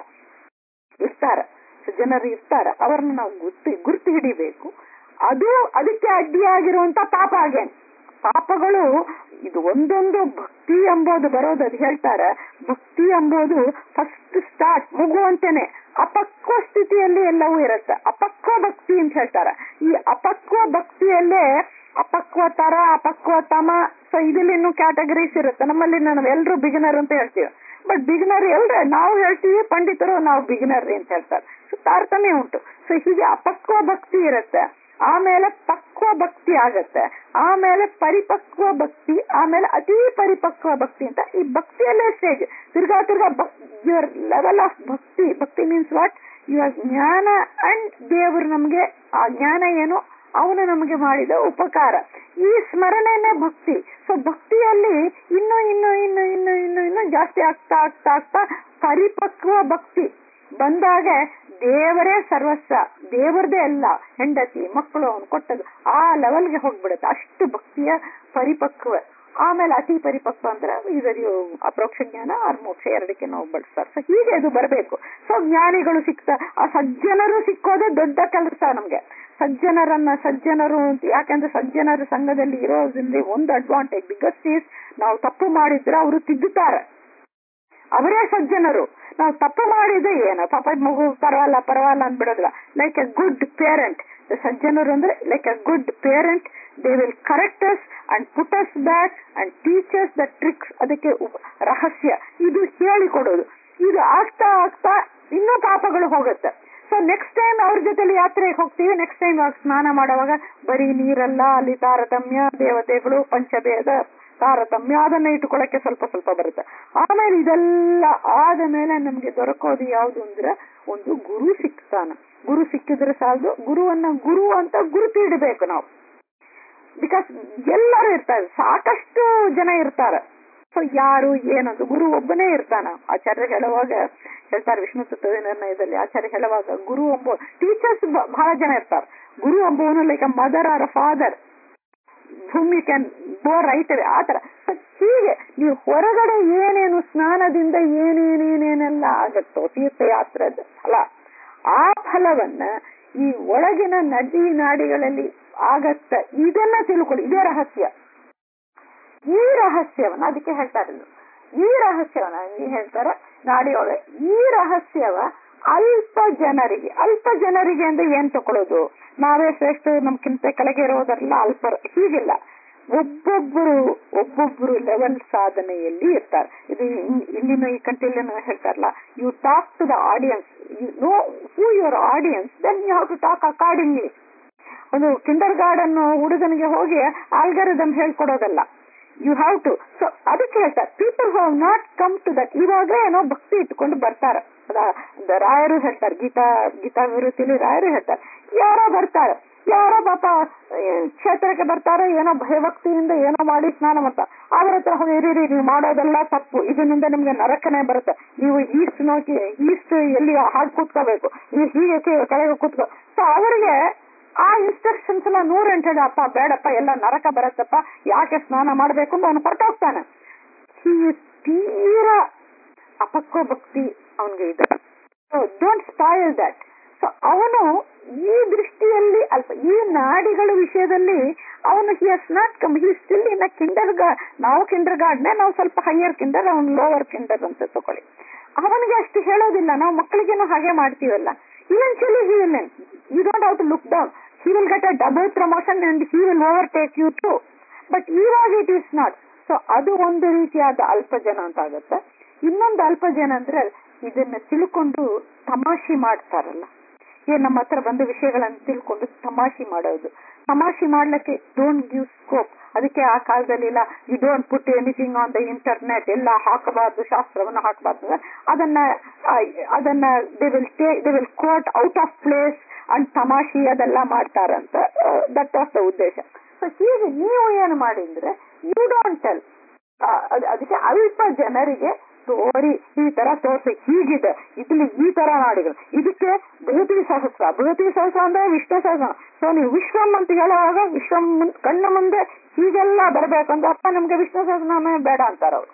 [SPEAKER 2] ಇರ್ತಾರೆ ಸಜ್ಜನರು ಇರ್ತಾರೆ ಅವರನ್ನ ನಾವು ಗುರ್ತು ಗುರ್ತು ಹಿಡಿಬೇಕು ಅದು ಅದಕ್ಕೆ ಅಡ್ಡಿಯಾಗಿರುವಂತ ಪಾಪ ಆಗೇನ್ ಪಾಪಗಳು ಇದು ಒಂದೊಂದು ಭಕ್ತಿ ಎಂಬುದು ಬರೋದು ಅದು ಹೇಳ್ತಾರೆ ಭಕ್ತಿ ಎಂಬುದು ಫಸ್ಟ್ ಸ್ಟಾರ್ಟ್ ಮಗುವಂತೆನೆ ಅಪಕ್ವ ಸ್ಥಿತಿಯಲ್ಲಿ ಎಲ್ಲವೂ ಇರುತ್ತೆ ಅಪಕ್ವ ಭಕ್ತಿ ಅಂತ ಹೇಳ್ತಾರೆ ಈ ಅಪಕ್ವ ಭಕ್ತಿಯಲ್ಲೇ ಅಪಕ್ವತರ ಅಪಕ್ವತಮ ಸೊ ಇದಿಲ್ಲಿ ಇನ್ನೂ ಕ್ಯಾಟಗರೀಸ್ ಇರುತ್ತೆ ನಮ್ಮಲ್ಲಿ ನಾವು ಎಲ್ಲರೂ ಬಿಗಿನರ್ ಅಂತ ಹೇಳ್ತೀವಿ ಬಟ್ ಬಿಗಿನರ್ ಎಲ್ರ ನಾವು ಹೇಳ್ತೀವಿ ಪಂಡಿತರು ನಾವು ಬಿಗಿನರ್ ಅಂತ ಹೇಳ್ತಾರೆ ಸೊ ತಾರತಮ್ಯ ಉಂಟು ಸೊ ಹೀಗೆ ಅಪಕ್ವ ಭಕ್ತಿ ಇರುತ್ತೆ ಆಮೇಲೆ ಪಕ್ವ ಭಕ್ತಿ ಆಗತ್ತೆ ಆಮೇಲೆ ಪರಿಪಕ್ವ ಭಕ್ತಿ ಆಮೇಲೆ ಅತಿ ಪರಿಪಕ್ವ ಭಕ್ತಿ ಅಂತ ಈ ಭಕ್ತಿಯಲ್ಲೇ ಸ್ಟೇಜ್ ತಿರ್ಗಾ ತಿರ್ಗಾ ಯುವರ್ ಲೆವೆಲ್ ಆಫ್ ಭಕ್ತಿ ಭಕ್ತಿ ಮೀನ್ಸ್ ವಾಟ್ ಯುವರ್ ಜ್ಞಾನ ಅಂಡ್ ದೇವರು ನಮ್ಗೆ ಆ ಜ್ಞಾನ ಏನು ಅವನು ನಮಗೆ ಮಾಡಿದ ಉಪಕಾರ ಈ ಸ್ಮರಣೆನೇ ಭಕ್ತಿ ಸೊ ಭಕ್ತಿಯಲ್ಲಿ ಇನ್ನು ಇನ್ನು ಇನ್ನು ಇನ್ನು ಇನ್ನು ಇನ್ನು ಜಾಸ್ತಿ ಆಗ್ತಾ ಆಗ್ತಾ ಆಗ್ತಾ ಪರಿಪಕ್ವ ಭಕ್ತಿ ಬಂದಾಗ ದೇವರೇ ಸರ್ವಸ್ವ ದೇವರದೇ ಎಲ್ಲ ಹೆಂಡತಿ ಮಕ್ಕಳು ಅವನು ಕೊಟ್ಟದ್ದು ಆ ಲೆವೆಲ್ಗೆ ಹೋಗ್ಬಿಡುತ್ತೆ ಅಷ್ಟು ಭಕ್ತಿಯ ಪರಿಪಕ್ವ ಆಮೇಲೆ ಅತಿ ಪರಿಪಕ್ವ ಅಂದ್ರೆ ಇದರಿ ಅಪ್ರೋಕ್ಷ ಜ್ಞಾನ ಆರ್ ಮೋಕ್ಷ ಎರಡಕ್ಕೆ ನಾವು ಬಳಸ್ತಾರೆ ಸೊ ಹೀಗೆ ಇದು ಬರಬೇಕು ಸೊ ಜ್ಞಾನಿಗಳು ಸಿಕ್ತಾ ಆ ಸಜ್ಜನರು ಸಿಕ್ಕೋದೇ ದೊಡ್ಡ ಕೆಲಸ ನಮ್ಗೆ ಸಜ್ಜನರನ್ನ ಸಜ್ಜನರು ಅಂತ ಯಾಕಂದ್ರೆ ಸಜ್ಜನರ ಸಂಘದಲ್ಲಿ ಇರೋದ್ರಿಂದ ಒಂದು ಅಡ್ವಾಂಟೇಜ್ ಬಿಕಾಸ್ ಈಸ್ ನಾವು ತಪ್ಪು ಮಾಡಿದ್ರೆ ಅವರು ತಿದ್ದುತ್ತಾರೆ ಅವರೇ ಸಜ್ಜನರು ನಾವು ತಪ್ಪು ಮಾಡಿದ್ರೆ ಏನು ಪಾಪ ಮಗು ಪರವಾಗಿಲ್ಲ ಪರವಾಗಿಲ್ಲ ಅನ್ಬಿಡೋದಿಲ್ಲ ಲೈಕ್ ಎ ಗುಡ್ ಪೇರೆಂಟ್ ಸಜ್ಜನರು ಅಂದ್ರೆ like a good parent they will correct us and put us back and teachers the tricks ಅದಕ್ಕೆ ಉಪ- ರಹಸ್ಯ ಇದು ಹೇಳಿಕೊಡೋದು ಇದು ಆಗ್ತಾ ಆಗ್ತಾ ಇನ್ನೂ ಪಾಪಗಳು ಹೋಗುತ್ತೆ ಸೊ ನೆಕ್ಸ್ಟ್ ಟೈಮ್ ಅವ್ರ ಜೊತೆಲಿ ಯಾತ್ರೆಗೆ ಹೋಗ್ತೀವಿ ನೆಕ್ಸ್ಟ್ ಟೈಮ್ ಸ್ನಾನ ಮಾಡುವಾಗ ಬರೀ ನೀರಲ್ಲ ಅಲ್ಲಿ ತಾರತಮ್ಯ ದೇವತೆಗಳು ಪಂಚಭೇದ ತಾರತಮ್ಯ ಅದನ್ನ ಇಟ್ಟುಕೊಳ್ಳಕ್ಕೆ ಸ್ವಲ್ಪ ಸ್ವಲ್ಪ ಬರುತ್ತೆ ಆಮೇಲೆ ಇದೆಲ್ಲ ಆದ ಮೇಲೆ ನಮ್ಗೆ ದೊರಕೋದು ಯಾವುದು ಅಂದ್ರೆ ಒಂದು ಗುರು ಸಿಕ್ತಾನ ಗುರು ಸಿಕ್ಕಿದ್ರೆ ಸಾಲದು ಗುರುವನ್ನ ಗುರು ಅಂತ ಗುರುತಿಡಬೇಕು ನಾವು ಬಿಕಾಸ್ ಎಲ್ಲರೂ ಇರ್ತಾರೆ ಸಾಕಷ್ಟು ಜನ ಇರ್ತಾರೆ ಸೊ ಯಾರು ಏನಂತ ಗುರು ಒಬ್ಬನೇ ಇರ್ತಾನ ಆಚಾರ್ಯ ಹೇಳುವಾಗ ಹೇಳ್ತಾರೆ ವಿಷ್ಣು ತತ್ವ ನಿರ್ಣಯದಲ್ಲಿ ಆಚಾರ್ಯ ಹೇಳುವಾಗ ಗುರು ಎಂಬ ಟೀಚರ್ಸ್ ಬಹಳ ಜನ ಇರ್ತಾರೆ ಗುರು ಎಂಬುವನು like a mother or a father ಭೂಮಿ ಕ್ಯಾನ್ ಬೋರ್ ರೈತರೆ ಆತರ So ಹೀಗೆ ನೀವು ಹೊರಗಡೆ ಏನೇನು ಸ್ನಾನದಿಂದ ಏನೇನೇನೇನೆಲ್ಲ ಆಗತ್ತೋ ತೀರ್ಥಯಾತ್ರದ ಫಲ ಆ ಫಲವನ್ನ ಈ ಒಳಗಿನ ನದಿ ನಾಡಿಗಳಲ್ಲಿ ಆಗತ್ತ ಇದನ್ನ ತಿಳ್ಕೊಳ್ಳಿ ಇದೇ ರಹಸ್ಯ ಈ ರಹಸ್ಯವನ್ನ ಅದಕ್ಕೆ ಹೇಳ್ತಾರೆ ಇಲ್ಲಿ. ಈ ರಹಸ್ಯವನ್ನ ಇಲ್ಲಿ ಹೇಳ್ತಾರೆ ನಾಡಿಯೊಳಗೆ ಈ ರಹಸ್ಯವ ಅಲ್ಪ ಜನರಿಗೆ ಅಲ್ಪ ಜನರಿಗೆ ಅಂದ್ರೆ ಏನ್ ತಕೊಳ್ಳೋದು ನಾವೇ ಶ್ರೇಷ್ಠ ನಮ್ಗಿಂತ ಕೆಳಗೆ ಇರೋದಲ್ಲ ಅಲ್ಪರು ಹೀಗಿಲ್ಲ ಒಬ್ಬೊಬ್ಬರು ಒಬ್ಬೊಬ್ಬರು ಲೆವೆಲ್ ಸಾಧನೆಯಲ್ಲಿ ಇರ್ತಾರೆ ಇದು ಇನ್- ಇಲ್ಲಿನ ಈ ಕಂಟಿಲಿನ ಹೇಳ್ತಾರಲ್ಲ you talk to the audience you know who your audience then you have to talk accordingly ಒಂದು ಕಿಂಡರ್ ಗಾರ್ಡನ್ ಹುಡುಗನಿಗೆ ಹೋಗಿ ಆಲ್ಗರಿದಮ್ ಹೇಳ್ಕೊಡೋದಲ್ಲ ಯು ಹ್ಯಾವ್ ಟು ಸೊ ಅದಕ್ಕೆ ಹೇಳ್ತಾರೆ people have not come to that ಇವಾಗ ಏನೋ ಭಕ್ತಿ ಇಟ್ಕೊಂಡು ಬರ್ತಾರೆ ಅದ- ದ- ರಾಯರು ಹೇಳ್ತಾರೆ ಗೀತಾ ಗೀತಾ ವಿರುತಿಲಿ ರಾಯರು ಹೇಳ್ತಾರೆ ಯಾರೋ ಬರ್ತಾರೆ ಯಾರೋ ಪಾಪ ಈ ಕ್ಷೇತ್ರಕ್ಕೆ ಬರ್ತಾರೆ ಏನೋ ಭಯಭಕ್ತಿಯಿಂದ ಏನೋ ಮಾಡಿ ಸ್ನಾನ ಮಾಡ್ತಾರೆ ಅವ್ರ ಹತ್ರ ಹೋಗಿ ಇರೀರಿ ನೀವು ಮಾಡೋದೆಲ್ಲ ತಪ್ಪು ಇದರಿಂದ ನಿಮ್ಗೆ ನರಕನೇ ಬರುತ್ತೆ ನೀವು ಈಸ್ಟ್ ನೋಕಿ ಈಸ್ಟ್ ಎಲ್ಲಿ ಹಾಗೆ ಕೂತ್ಕೋಬೇಕು ನೀವು ಹೀಗೆ ಕೇ- ಕೆಳಗೆ ಕೂತ್ಕೋ ಸೊ ಅವರಿಗೆ ಆ ಇನ್ಸ್ಟ್ರಕ್ಷನ್ಸ್ ಎಲ್ಲ ನೂರೆಂಟು ಹೇಳಿ ಅಪ್ಪ ಬೇಡಪ್ಪ ಎಲ್ಲ ನರಕ ಬರತ್ತಪ್ಪ ಯಾಕೆ ಸ್ನಾನ ಮಾಡ್ಬೇಕು ಅಂತ ಅವನು ಹೊರಟೋಗ್ತಾನೆ He is ತೀರಾ ಅಪಕ್ವ ಭಕ್ತಿ ಅವನಿಗೆ ಇದೆ ಡೋಂಟ್ ಸ್ಪಾಯಿಲ್ ದಟ್ ಸೊ ಅವನು ಈ ದೃಷ್ಟಿಯಲ್ಲಿ ಅಲ್ಪ ಈ ನಾಡಿಗಳ ವಿಷಯದಲ್ಲಿ ಅವನು he has not come he still in kinder ನಾವು ಕಿಂಡರ್ ಗಾರ್ಡ್ನೆ ನಾವು ಸ್ವಲ್ಪ ಹೈಯರ್ ಕಿಂಡರ್ ಅವನು ಲೋವರ್ ಕಿಂಡರ್ ಅಂತ ತಗೊಳ್ಳಿ ಅವನಿಗೆ ಅಷ್ಟು ಹೇಳೋದಿಲ್ಲ ನಾವು ಮಕ್ಕಳಿಗೇನು ಹಾಗೆ ಮಾಡ್ತೀವಲ್ಲ eventually he will you don't how to look down he will get a double promotion and he will overtake you to but ಇವಾಗ ಇಟ್ ಈಸ್ ನಾಟ್ ಸೊ ಅದು ಒಂದು ರೀತಿಯಾದ ಅಲ್ಪ ಜನ ಅಂತ ಆಗುತ್ತೆ ಇನ್ನೊಂದು ಅಲ್ಪ ಜನ ಅಂದ್ರೆ ಇದನ್ನ ತಿಳ್ಕೊಂಡು ತಮಾಷೆ ಮಾಡ್ತಾರಲ್ಲ ಏನ್ ನಮ್ಮ ಹತ್ರ ಬಂದ ವಿಷಯಗಳನ್ನ ತಿಳ್ಕೊಂಡು ತಮಾಷೆ ಮಾಡೋದು ತಮಾಷೆ ಮಾಡ್ಲಿಕ್ಕೆ ಡೋಂಟ್ ಗಿವ್ ಸ್ಕೋಪ್ ಅದಕ್ಕೆ ಆ ಕಾಲದಲ್ಲಿ ಇಲ್ಲ you don't put anything on the internet ಎಲ್ಲ ಹಾಕಬಾರ್ದು ಶಾಸ್ತ್ರವನ್ನ ಹಾಕಬಾರ್ದು ಅಂದ್ರೆ ಅದನ್ನ ಆ, ಅದನ್ನ they will they will quote out of place and ತಮಾಷೆ ಅದೆಲ್ಲ ಮಾಡ್ತಾರಂತ ದಟ್ ವಾಸ್ ದ ಉದ್ದೇಶ ಸೊ ಹೀಗೆ ನೀವು ಏನು ಮಾಡಿದ್ರೆ ಯು ಡೋಂಟ್ ಟೆಲ್ ಅದಕ್ಕೆ ಅಲ್ಪ ಜನರಿಗೆ ತೋರಿ ಈ ತರ ತೋರಿಸಿ ಹೀಗಿದೆ ಇಲ್ಲಿ ಈ ತರ ನಾಡಿಗಳು ಇದಕ್ಕೆ ಬೃಹತಿ ಸಹಸ್ರ ಬೃಹತಿ ಸಹಸ್ರ ಅಂದ್ರೆ ವಿಷ್ಣು ಸಹಸ್ರ ಸೊ ನೀವು ವಿಶ್ವಂ ಅಂತ ಹೇಳುವಾಗ ವಿಶ್ವಂ ಮುನ್- ಕಣ್ಣ ಮುಂದೆ ಹೀಗೆಲ್ಲ ಬರ್ಬೇಕಂದ್ರೆ ಅಪ್ಪ ನಮ್ಗೆ ವಿಷ್ಣು ಸಹಸ್ರನಾಮ ಬೇಡ ಅಂತಾರ ಅವ್ರು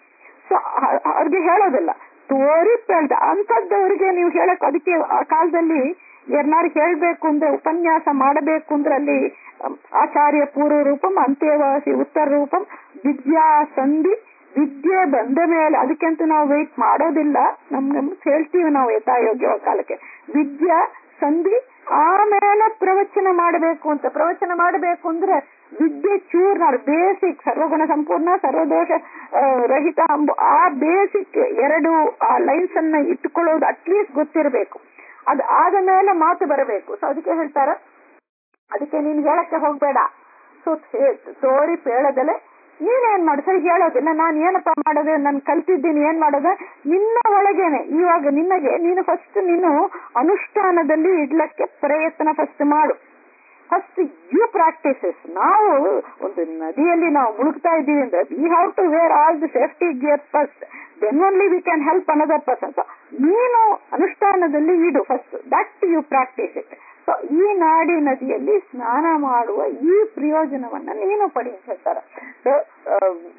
[SPEAKER 2] ಸೊ ಅವ್ರಿಗೆ ಹೇಳೋದಿಲ್ಲ ತೋರಿ ಹೇಳ್ದ ಅಂತದ್ದವರಿಗೆ ನೀವು ಹೇಳಕ್ ಅದಕ್ಕೆ ಆ ಕಾಲದಲ್ಲಿ ಯಾರನ್ನಾರು ಹೇಳ್ಬೇಕು ಅಂದ್ರೆ ಉಪನ್ಯಾಸ ಮಾಡಬೇಕು ಅಂದ್ರೆ ಅಲ್ಲಿ ಅಮ್, ಆಚಾರ್ಯ ಪೂರ್ವ ರೂಪಂ ಅಂತ್ಯವಾಸಿ ಉತ್ತರ ರೂಪಂ ವಿದ್ಯಾ ಸಂಧಿ ವಿದ್ಯೆ ಬಂದ ಮೇಲೆ ಅದಕ್ಕೆಂತ ನಾವು ವೇಟ್ ಮಾಡೋದಿಲ್ಲ ನಮ್ ನಮ್ ಹೇಳ್ತೀವಿ ನಾವು ಯಥಾಯೋಗ್ಯ ಕಾಲಕ್ಕೆ ವಿದ್ಯಾ ಸಂಧಿ ಆಮೇಲೆ ಪ್ರವಚನ ಮಾಡಬೇಕು ಅಂತ ಪ್ರವಚನ ಮಾಡಬೇಕು ಅಂದ್ರೆ ವಿದ್ಯೆ ಚೂರ್ನಾಡು ಬೇಸಿಕ್ ಸರ್ವಗುಣ ಸಂಪೂರ್ಣ ಸರ್ವದೋಷ ಆ, ರಹಿತ ಅಂಬ ಆ ಬೇಸಿಕ್ ಎರಡು ಆ ಲೈನ್ಸ್ ಅನ್ನ ಇಟ್ಕೊಳ್ಳೋದು ಅಟ್ಲೀಸ್ಟ್ ಗೊತ್ತಿರಬೇಕು ಅದು ಆದ ಮೇಲೆ ಮಾತು ಬರಬೇಕು ಸೊ ಅದಕ್ಕೆ ಹೇಳ್ತಾರ ಅದಕ್ಕೆ ನೀನ್ ಹೇಳಕ್ಕೆ ಹೋಗ್ಬೇಡ ಸೊ ತೋರಿ ಪೇಳದಲೆ ನೀನೇನ್ ಮಾಡು ಸರಿ ಹೇಳೋದಿಲ್ಲ ನಾನು ಏನಪ್ಪ ಮಾಡೋದು ನಾನು ಕಲ್ತಿದ್ದೀನಿ ಏನ್ ಮಾಡೋದು ನಿನ್ನ ಒಳಗೇನೆ ಇವಾಗ ನಿನ್ನಗೆ ನೀನು ಫಸ್ಟ್ ನೀನು ಅನುಷ್ಠಾನದಲ್ಲಿ ಇಡ್ಲಕ್ಕೆ ಪ್ರಯತ್ನ ಫಸ್ಟ್ ಮಾಡು ಫಸ್ಟ್ ಯು ಪ್ರಾಕ್ಟೀಸಸ್ ನಾವು ಒಂದು ನದಿಯಲ್ಲಿ ನಾವು ಮುಳುಗ್ತಾ ಇದ್ದೀವಿ ಅಂದ್ರೆ we have to wear all the safety gear first then only we can help another person so ನೀನು ಅನುಷ್ಠಾನದಲ್ಲಿ ಇಡು first that you practise it so ಈ ನಾಡಿ ನದಿಯಲ್ಲಿ ಸ್ನಾನ ಮಾಡುವ ಈ ಪ್ರಯೋಜನವನ್ನ ನೀನು ಪಡಿ ಅಂತ ಹೇಳ್ತಾರೆ So, ಆ,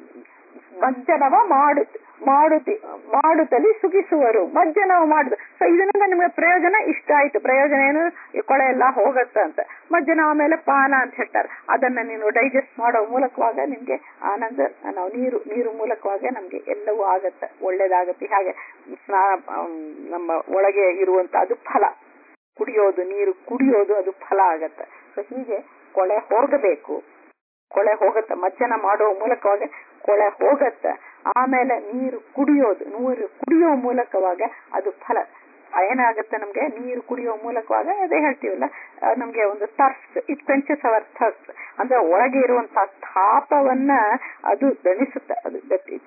[SPEAKER 2] ಮಜ್ಜನವ ಮಾಡು ಮಾಡುತ್ತಿ ಮಾಡುತ್ತಲಿ ಸುಖಿಸುವರು ಮಜ್ಜನವ ಮಾಡುದು ಸೊ ಇದರಿಂದ ನಿಮಗೆ ಪ್ರಯೋಜನ ಇಷ್ಟ ಆಯ್ತು ಪ್ರಯೋಜನ ಏನು ಈ ಕೊಳೆ ಎಲ್ಲ ಹೋಗತ್ತ ಅಂತ ಮಜ್ಜನ ಆಮೇಲೆ ಪಾನ ಅಂತ ಹೇಳ್ತಾರೆ ಅದನ್ನ ನೀನು ಡೈಜೆಸ್ಟ್ ಮಾಡೋ ಮೂಲಕವಾಗ ನಿಮ್ಗೆ ಆನಂದ ನಾವು ನೀರು ನೀರು ಮೂಲಕವಾಗಿ ನಮ್ಗೆ ಎಲ್ಲವೂ ಆಗತ್ತೆ ಒಳ್ಳೇದಾಗತ್ತೆ ಹಾಗೆ ಸ್ನಾನ ಆಮ್, ನಮ್ಮ ಒಳಗೆ ಇರುವಂತ ಅದು ಫಲ ಕುಡಿಯೋದು ನೀರು ಕುಡಿಯೋದು ಅದು ಫಲ ಆಗತ್ತೆ ಸೊ ಹೀಗೆ ಕೊಳೆ ಹೋಗಬೇಕು ಕೊಳೆ ಹೋಗತ್ತೆ ಮಜ್ಜನ ಮಾಡೋ ಮೂಲಕವಾಗಿ ಕೊಳೆ ಹೋಗತ್ತೆ ಆಮೇಲೆ ನೀರು ಕುಡಿಯೋದು ನೀರು ಕುಡಿಯೋ ಮೂಲಕವಾಗ ಅದು ಫಲ ಏನಾಗುತ್ತೆ ನಮ್ಗೆ ನೀರು ಕುಡಿಯೋ ಮೂಲಕವಾಗ ಅದೇ ಹೇಳ್ತೀವಲ್ಲ ಆ, ನಮ್ಗೆ ಒಂದು thirst it quenches our thirst ಅಂದ್ರೆ ಒಳಗೆ ಇರುವಂತಹ ತಾಪವನ್ನ ಅದು ದಣಿಸುತ್ತೆ ಅದು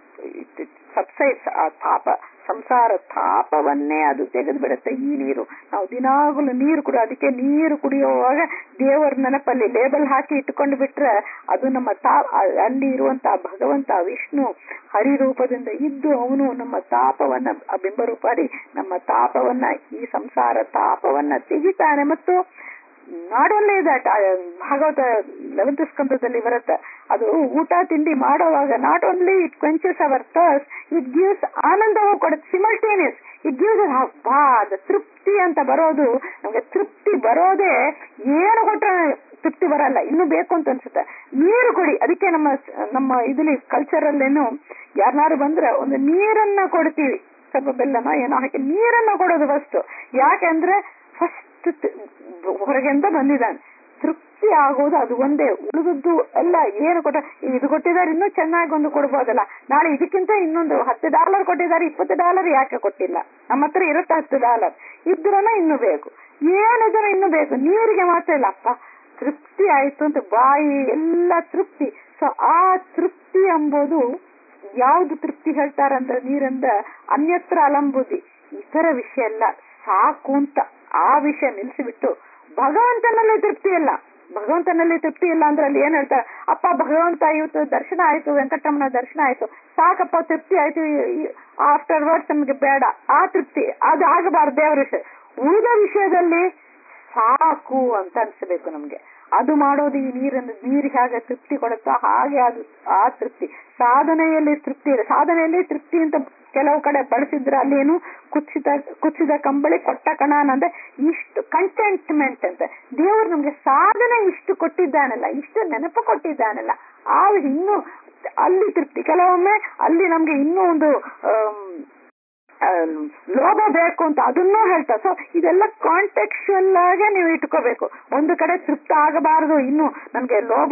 [SPEAKER 2] ಸಬ್ಸೈಡ್ಸ್ ಆ ತಾಪ ಸಂಸಾರ ತಾಪವನ್ನೇ ಅದು ತೆಗೆದು ಬಿಡುತ್ತೆ ಈ ನೀರು ನಾವು ದಿನಾಗಲೂ ನೀರು ಕುಡಿ ಅದಕ್ಕೆ ನೀರು ಕುಡಿಯುವಾಗ ದೇವರ ನೆನಪಲ್ಲಿ ಲೇಬಲ್ ಹಾಕಿ ಇಟ್ಕೊಂಡು ಬಿಟ್ರೆ ಅದು ನಮ್ಮ ತಾ ಆ- ಅಲ್ಲಿ ಇರುವಂತಹ ಭಗವಂತ ವಿಷ್ಣು ಹರಿರೂಪದಿಂದ ಇದ್ದು ಅವನು ನಮ್ಮ ತಾಪವನ್ನ ಆ ಬಿಂಬರೂಪಾರಿ ನಮ್ಮ ತಾಪವನ್ನ ಈ ಸಂಸಾರ ತಾಪವನ್ನ ತೆಗಿತಾನೆ ಮತ್ತು ನಾಟ್ ಓನ್ಲಿ ದಟ್ ಭಾಗವತ ಲೆವೆಂತ್ ಸ್ಕಂದದಲ್ಲಿ ಬರುತ್ತೆ ಅದು ಊಟ ತಿಂಡಿ ಮಾಡುವಾಗ not only it quenches our thirst it gives ಆನಂದವೂ ಕೊಡುತ್ತೆ ಸಿಮಲ್ಟೇನಿಯಸ್ ಇಟ್ ಗಿವ್ಸ್ ಹಬ್ಬಾ ಅದು ತೃಪ್ತಿ ಅಂತ ಬರೋದು ನಮ್ಗೆ ತೃಪ್ತಿ ಬರೋದೇ ಏನು ಕೊಟ್ರೆ ತೃಪ್ತಿ ಬರಲ್ಲ ಇನ್ನು ಬೇಕು ಅಂತ ಅನ್ಸುತ್ತೆ ನೀರು ಕೊಡಿ ಅದಕ್ಕೆ ನಮ್ಮ ನಮ್ಮ ಇದ್ರಲ್ಲಿ ಕಲ್ಚರಲ್ಲೇನು ಯಾರನ್ನಾರು ಬಂದ್ರೆ ಒಂದು ನೀರನ್ನ ಕೊಡ್ತೀವಿ ಸ್ವಲ್ಪ ಬೆಲ್ಲನ ಏನೋ ಹಾಕಿ ನೀರನ್ನ ಕೊಡೋದು ಫಸ್ಟ್ ಯಾಕೆಂದ್ರೆ ಫಸ್ಟ್ ಹೊರಗಿಂದ ಬಂದಿದ್ದಾನೆ ತೃಪ್ತಿ ಆಗೋದು ಅದು ಒಂದೇ ಉಳಿದದ್ದು ಎಲ್ಲ ಏನು ಕೊಟ್ಟ ಇದು ಕೊಟ್ಟಿದ್ದಾರೆ ಇನ್ನೂ ಚೆನ್ನಾಗಿ ಒಂದು ಕೊಡ್ಬೋದಲ್ಲ ನಾಳೆ ಇದಕ್ಕಿಂತ ಇನ್ನೊಂದು ಹತ್ತು ಡಾಲರ್ ಕೊಟ್ಟಿದ್ದಾರೆ ಇಪ್ಪತ್ತು ಡಾಲರ್ ಯಾಕೆ ಕೊಟ್ಟಿಲ್ಲ ನಮ್ಮ ಹತ್ರ ಇರುತ್ತೆ ಹತ್ತು ಡಾಲರ್ ಇದ್ರನ ಇನ್ನು ಬೇಕು ಏನಿದ್ರು ಇನ್ನು ಬೇಕು ನೀರಿಗೆ ಮಾತ್ರ ಇಲ್ಲ ಅಪ್ಪ ತೃಪ್ತಿ ಆಯ್ತು ಅಂತ ಬಾಯಿ ಎಲ್ಲ ತೃಪ್ತಿ ಸೊ ಆ ತೃಪ್ತಿ ಎಂಬುದು ಯಾವ್ದು ತೃಪ್ತಿ ಹೇಳ್ತಾರಂದ್ರೆ ನೀರಿಂದ ಅನ್ಯತ್ರ ಅಲಂಬುದಿ ಇತರ ವಿಷಯ ಎಲ್ಲ ಸಾಕು ಅಂತ ಆ ವಿಷಯ ನಿಲ್ಸಿಬಿಟ್ಟು ಭಗವಂತನಲ್ಲಿ ತೃಪ್ತಿ ಇಲ್ಲ ಭಗವಂತನಲ್ಲಿ ತೃಪ್ತಿ ಇಲ್ಲ ಅಂದ್ರೆ ಅಲ್ಲಿ ಏನ್ ಹೇಳ್ತಾರೆ ಅಪ್ಪ ಭಗವಂತ ಇವತ್ತು ದರ್ಶನ ಆಯ್ತು ವೆಂಕಟರಮಣ ದರ್ಶನ ಆಯ್ತು ಸಾಕಪ್ಪ ತೃಪ್ತಿ ಆಯ್ತು ಆಫ್ಟರ್ ವರ್ಡ್ಸ್ ನಮ್ಗೆ ಬೇಡ ಆ ತೃಪ್ತಿ ಅದು ಆಗಬಾರ್ದು ದೇವರ ವಿಷಯ ಉಳಿದ ವಿಷಯದಲ್ಲಿ ಸಾಕು ಅಂತ ಅನ್ಸಬೇಕು ನಮ್ಗೆ ಅದು ಮಾಡೋದು ಈ ನೀರನ್ನು ನೀರು ಹೇಗೆ ತೃಪ್ತಿ ಕೊಡುತ್ತೋ ಹಾಗೆ ಅದು ಆ ತೃಪ್ತಿ ಸಾಧನೆಯಲ್ಲಿ ತೃಪ್ತಿ ಇದೆ ಸಾಧನೆಯಲ್ಲಿ ತೃಪ್ತಿ ಅಂತ ಕೆಲವು ಕಡೆ ಬಳಸಿದ್ರೆ ಅಲ್ಲೇನು ಕುಚ್ಚಿದ ಕುಚ್ಚಿದ ಕಂಬಳಿ ಕೊಟ್ಟ ಕಣ ಅಂದ್ರೆ ಇಷ್ಟು ಕಂಟೆಂಟ್ಮೆಂಟ್ ಅಂತ ದೇವರು ನಮ್ಗೆ ಸಾಧನೆ ಇಷ್ಟು ಕೊಟ್ಟಿದ್ದಾನಲ್ಲ ಇಷ್ಟು ನೆನಪು ಕೊಟ್ಟಿದ್ದಾನಲ್ಲ ಆ ಇನ್ನು ಅಲ್ಲಿ ತೃಪ್ತಿ ಕೆಲವೊಮ್ಮೆ ಅಲ್ಲಿ ನಮ್ಗೆ ಇನ್ನೂ ಒಂದು ಆಮ್, ಆ, ಲೋಭ ಬೇಕು ಅಂತ ಅದನ್ನೂ ಹೇಳ್ತಾರೆ ಸೊ ಇದೆಲ್ಲ ಕಾಂಟೆಕ್ಚುಯಲ್ ಆಗಿ ನೀವು ಇಟ್ಕೋಬೇಕು ಒಂದು ಕಡೆ ತೃಪ್ತ ಆಗಬಾರದು ಇನ್ನು ನನ್ಗೆ ಲೋಭ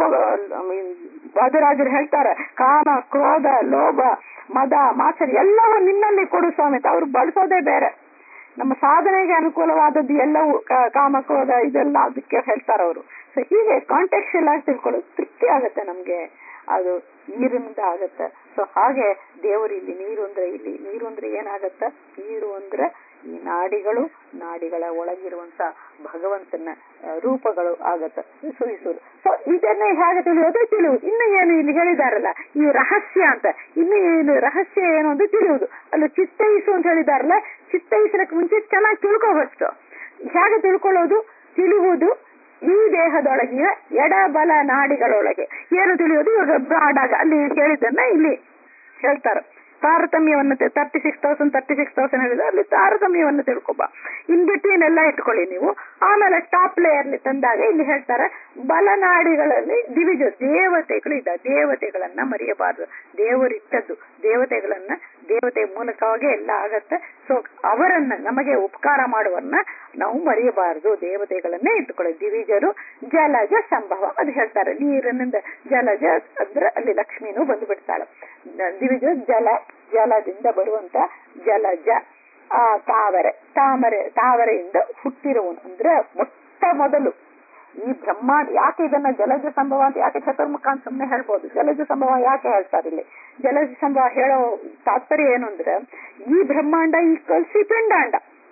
[SPEAKER 2] ವಾದರಾಜರು ಹೇಳ್ತಾರೆ ಕಾಮ ಕ್ರೋಧ ಲೋಭ ಮದ ಮಾಚರಿ ಎಲ್ಲವೂ ನಿನ್ನಲ್ಲಿ ಕೊಡು ಸ್ವಾಮಿ ಅಂತ ಅವ್ರು ಬಳಸೋದೇ ಬೇರೆ ನಮ್ಮ ಸಾಧನೆಗೆ ಅನುಕೂಲವಾದದ್ದು ಎಲ್ಲವೂ ಕ- ಕಾಮ ಕ್ರೋಧ ಇದೆಲ್ಲ ಅದಕ್ಕೆ ಹೇಳ್ತಾರೆ ಅವರು ಸೊ ಹೀಗೆ ಕಾಂಟೆಕ್ಚುಯಲ್ ಆಗಿ ತಿಳ್ಕೊಳ್ಳೋದು ತೃಪ್ತಿ ಆಗುತ್ತೆ ನಮ್ಗೆ ಅದು ನೀರಿನಿಂದ ಆಗತ್ತೆ ಸೊ ಹಾಗೆ ದೇವರು ಇಲ್ಲಿ ನೀರು ಅಂದ್ರೆ ಇಲ್ಲಿ ನೀರು ಅಂದ್ರೆ ಏನಾಗತ್ತ ನೀರು ಅಂದ್ರೆ ಈ ನಾಡಿಗಳು ನಾಡಿಗಳ ಒಳಗಿರುವಂತ ಭಗವಂತನ ಆ, ರೂಪಗಳು ಆಗತ್ತ ಸುರಿಸುವುದು ಸೊ ಇದನ್ನೇ ಹೇಗೆ ತಿಳಿಯೋದು ತಿಳಿಯುವುದು ಇನ್ನು ಏನು ಇಲ್ಲಿ ಹೇಳಿದಾರಲ್ಲ ಈ ರಹಸ್ಯ ಅಂತ ಇನ್ನು ಏನು ರಹಸ್ಯ ಏನು ಅಂತ ತಿಳಿಯುವುದು ಅಲ್ಲಿ ಚಿತ್ತೈಸು ಅಂತ ಹೇಳಿದಾರಲ್ಲ ಚಿತ್ತೈಸಲಕ್ಕೆ ಮುಂಚೆ ಚೆನ್ನಾಗಿ ತಿಳ್ಕೋಬೇಕು ಹೇಗೆ ತಿಳ್ಕೊಳ್ಳೋದು ತಿಳಿಯುವುದು ಈ ದೇಹದೊಳಗಿನ ಎಡಬಲ ನಾಡಿಗಳೊಳಗೆ ಏನು ತಿಳಿಯೋದು ಇವಾಗ ಬ್ರಾಡ್ ಆಗ ಅಲ್ಲಿ ಹೇಳಿದ್ದನ್ನ ಇಲ್ಲಿ ಹೇಳ್ತಾರೆ ತಾರತಮ್ಯವನ್ನು thirty six thousand thirty six thousand ಹೇಳಿದ್ರೆ ಅಲ್ಲಿ ತಾರತಮ್ಯವನ್ನು ತಿಳ್ಕೊಬ ಇನ್ ಬಿಟ್ವೀನ್ ಎಲ್ಲ ಇಟ್ಕೊಳ್ಳಿ ನೀವು ಆಮೇಲೆ ಟಾಪ್ ಲೇಯರ್ಲಿ ತಂದಾಗ ಇಲ್ಲಿ ಹೇಳ್ತಾರೆ ಬಲನಾಡಿಗಳಲ್ಲಿ ದಿವಿಜ ದೇವತೆಗಳು ಇದ್ದ ದೇವತೆಗಳನ್ನ ಮರೆಯಬಾರದು ದೇವರಿಟ್ಟದ್ದು ದೇವತೆಗಳನ್ನ ದೇವತೆ ಮೂಲಕವಾಗಿ ಎಲ್ಲ ಆಗತ್ತೆ ಸೊ ಅವರನ್ನ ನಮಗೆ ಉಪಕಾರ ಮಾಡುವನ್ನ ನಾವು ಮರೆಯಬಾರದು ದೇವತೆಗಳನ್ನೇ ಇಟ್ಟುಕೊಳ್ಳಿ ದಿವಿಜರು ಜಲಜ ಸಂಭವ ಅದು ಹೇಳ್ತಾರೆ ನೀರಿನಿಂದ ಜಲಜ ಅಂದ್ರೆ ಅಲ್ಲಿ ಲಕ್ಷ್ಮಿನೂ ಬಂದು ಬಿಡ್ತಾಳೆ ದಿವಿಜ ಜಲ ಜಲದಿಂದ ಬರುವಂತ ಜಲಜ ಆ ತಾವರೆ ತಾಮರೆ ತಾವರೆಯಿಂದ ಹುಟ್ಟಿರುವನು ಅಂದ್ರೆ ಮೊಟ್ಟ ಮೊದಲು ಈ ಬ್ರಹ್ಮಾಂಡ ಯಾಕೆ ಇದನ್ನ ಜಲಜ ಸಂಭವ ಅಂತ ಯಾಕೆ ಚತುರ್ಮುಖ ಅಂತ ಸುಮ್ಮನೆ ಹೇಳ್ಬೋದು ಜಲಜ ಸಂಭವ ಯಾಕೆ ಹೇಳ್ತಾರೆ ಇಲ್ಲಿ ಜಲಜ ಸಂಭವ ಹೇಳೋ ತಾತ್ಪರ್ಯ ಏನು ಅಂದ್ರೆ ಈ ಬ್ರಹ್ಮಾಂಡ ಈ ಕಲ್ಸಿ ಪಿಂಡಾಂಡ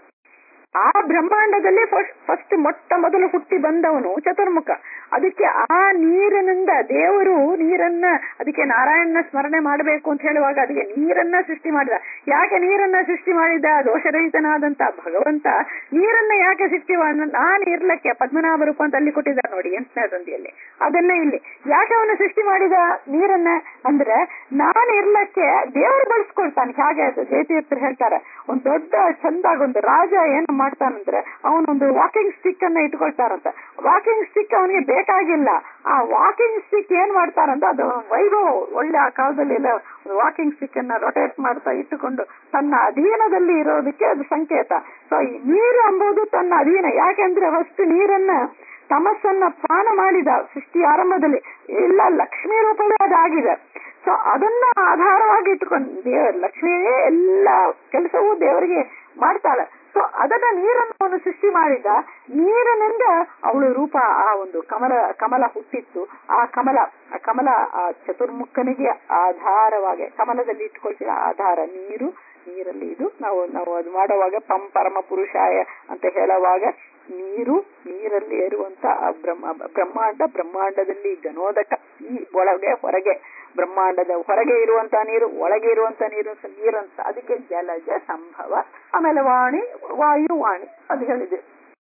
[SPEAKER 2] ಆ ಬ್ರಹ್ಮಾಂಡದಲ್ಲಿ ಫಸ್ಟ್ ಮೊಟ್ಟ ಮೊದಲು ಹುಟ್ಟಿ ಬಂದವನು ಚತುರ್ಮುಖ ಅದಕ್ಕೆ ಆ ನೀರಿನಿಂದ ದೇವರು ನೀರನ್ನ ಅದಕ್ಕೆ ನಾರಾಯಣನ ಸ್ಮರಣೆ ಮಾಡಬೇಕು ಅಂತ ಹೇಳುವಾಗ ಅದಕ್ಕೆ ನೀರನ್ನ ಸೃಷ್ಟಿ ಮಾಡಿದ ಯಾಕೆ ನೀರನ್ನ ಸೃಷ್ಟಿ ಮಾಡಿದ ದೋಷರಹಿತನಾದಂತ ಭಗವಂತ ನೀರನ್ನ ಯಾಕೆ ಸೃಷ್ಟಿ ಮಾಡಿದ ನಾನು ಇರ್ಲಕ್ಕೆ ಪದ್ಮನಾಭ ರೂಪ ಅಂತ ಅಲ್ಲಿ ಕೊಟ್ಟಿದ್ದಾರೆ ನೋಡಿ ಎಂಟನೇ ಸಂಧಿಯಲ್ಲಿ ಅದನ್ನ ಇಲ್ಲಿ ಯಾಕೆ ಅವನು ಸೃಷ್ಟಿ ಮಾಡಿದ ನೀರನ್ನ ಅಂದ್ರೆ ನಾನು ಇರ್ಲಕ್ಕೆ ದೇವರು ಬಳಸ್ಕೊಳ್ತಾನೆ ಹಾಗೆ ಅದು ಜಯತೀರ್ಥರು ಹೇಳ್ತಾರೆ ಒಂದ್ ದೊಡ್ಡ ಚಂದಾಗ ಒಂದು ರಾಜ ಏನು ಮಾಡ್ತಾನಂದ್ರೆ ಅವನೊಂದು ವಾಕಿಂಗ್ ಸ್ಟಿಕ್ ಅನ್ನ ಇಟ್ಕೊಳ್ತಾರಂತ ವಾಕಿಂಗ್ ಸ್ಟಿಕ್ ಅವನಿಗೆ ಬೇಕಾಗಿಲ್ಲ ಆ ವಾಕಿಂಗ್ ಸ್ಟಿಕ್ ಏನ್ ಮಾಡ್ತಾರಂತ ಅದು ವೈಭವ ಒಳ್ಳೆ ಆ ಕಾಲದಲ್ಲಿ ಎಲ್ಲ ವಾಕಿಂಗ್ ಸ್ಟಿಕ್ ಅನ್ನ ರೊಟೇಟ್ ಮಾಡ್ತಾ ಇಟ್ಟುಕೊಂಡು ತನ್ನ ಅಧೀನದಲ್ಲಿ ಇರೋದಕ್ಕೆ ಅದು ಸಂಕೇತ ಸೊ ಈ ನೀರು ಎಂಬುದು ತನ್ನ ಅಧೀನ ಯಾಕೆಂದ್ರೆ ಫಸ್ಟ್ ನೀರನ್ನ ತಮಸ್ಸನ್ನ ಪಾನ ಮಾಡಿದ ಸೃಷ್ಟಿ ಆರಂಭದಲ್ಲಿ ಎಲ್ಲ ಲಕ್ಷ್ಮೀ ರೂಪವೇ ಅದಾಗಿದೆ ಸೊ ಅದನ್ನ ಆಧಾರವಾಗಿ ಇಟ್ಕೊಂಡು ದೇವ ಲಕ್ಷ್ಮಿಯೇ ಎಲ್ಲ ಕೆಲಸವೂ ದೇವರಿಗೆ ಮಾಡ್ತಾಳೆ ಸೊ ಅದನ್ನ ನೀರನ್ನು ಅವನು ಸೃಷ್ಟಿ ಮಾಡಿದ ನೀರಿನಿಂದ ಅವಳು ರೂಪ ಆ ಒಂದು ಕಮಲ ಕಮಲ ಹುಟ್ಟಿತ್ತು ಆ ಕಮಲ ಆ ಕಮಲ ಆ ಚತುರ್ಮುಖನಿಗೆ ಆಧಾರವಾಗಿ ಕಮಲದಲ್ಲಿ ಇಟ್ಕೊಳ್ತೀರ ಆಧಾರ ನೀರು ನೀರಲ್ಲಿ ಇದು ನಾವು ನಾವು ಅದು ಮಾಡುವಾಗ ಪಂ ಪರಮ ಪುರುಷಾಯ ಅಂತ ಹೇಳುವಾಗ ನೀರು ನೀರಲ್ಲಿ ಇರುವಂತ ಆ ಬ್ರಹ್ಮ ಬ್ರಹ್ಮಾಂಡ ಬ್ರಹ್ಮಾಂಡದಲ್ಲಿ ಗನೋದಕ ಈ ಒಳಗೆ ಹೊರಗೆ ಬ್ರಹ್ಮಾಂಡದ ಹೊರಗೆ ಇರುವಂತ ನೀರು ಒಳಗೆ ಇರುವಂತ ನೀರು ನೀರಂತ ಅದಕ್ಕೆ ಜಲಜ ಸಂಭವ ಆಮೇಲೆ ವಾಣಿ ವಾಯು ವಾಣಿ ಅದು ಹೇಳಿದೆ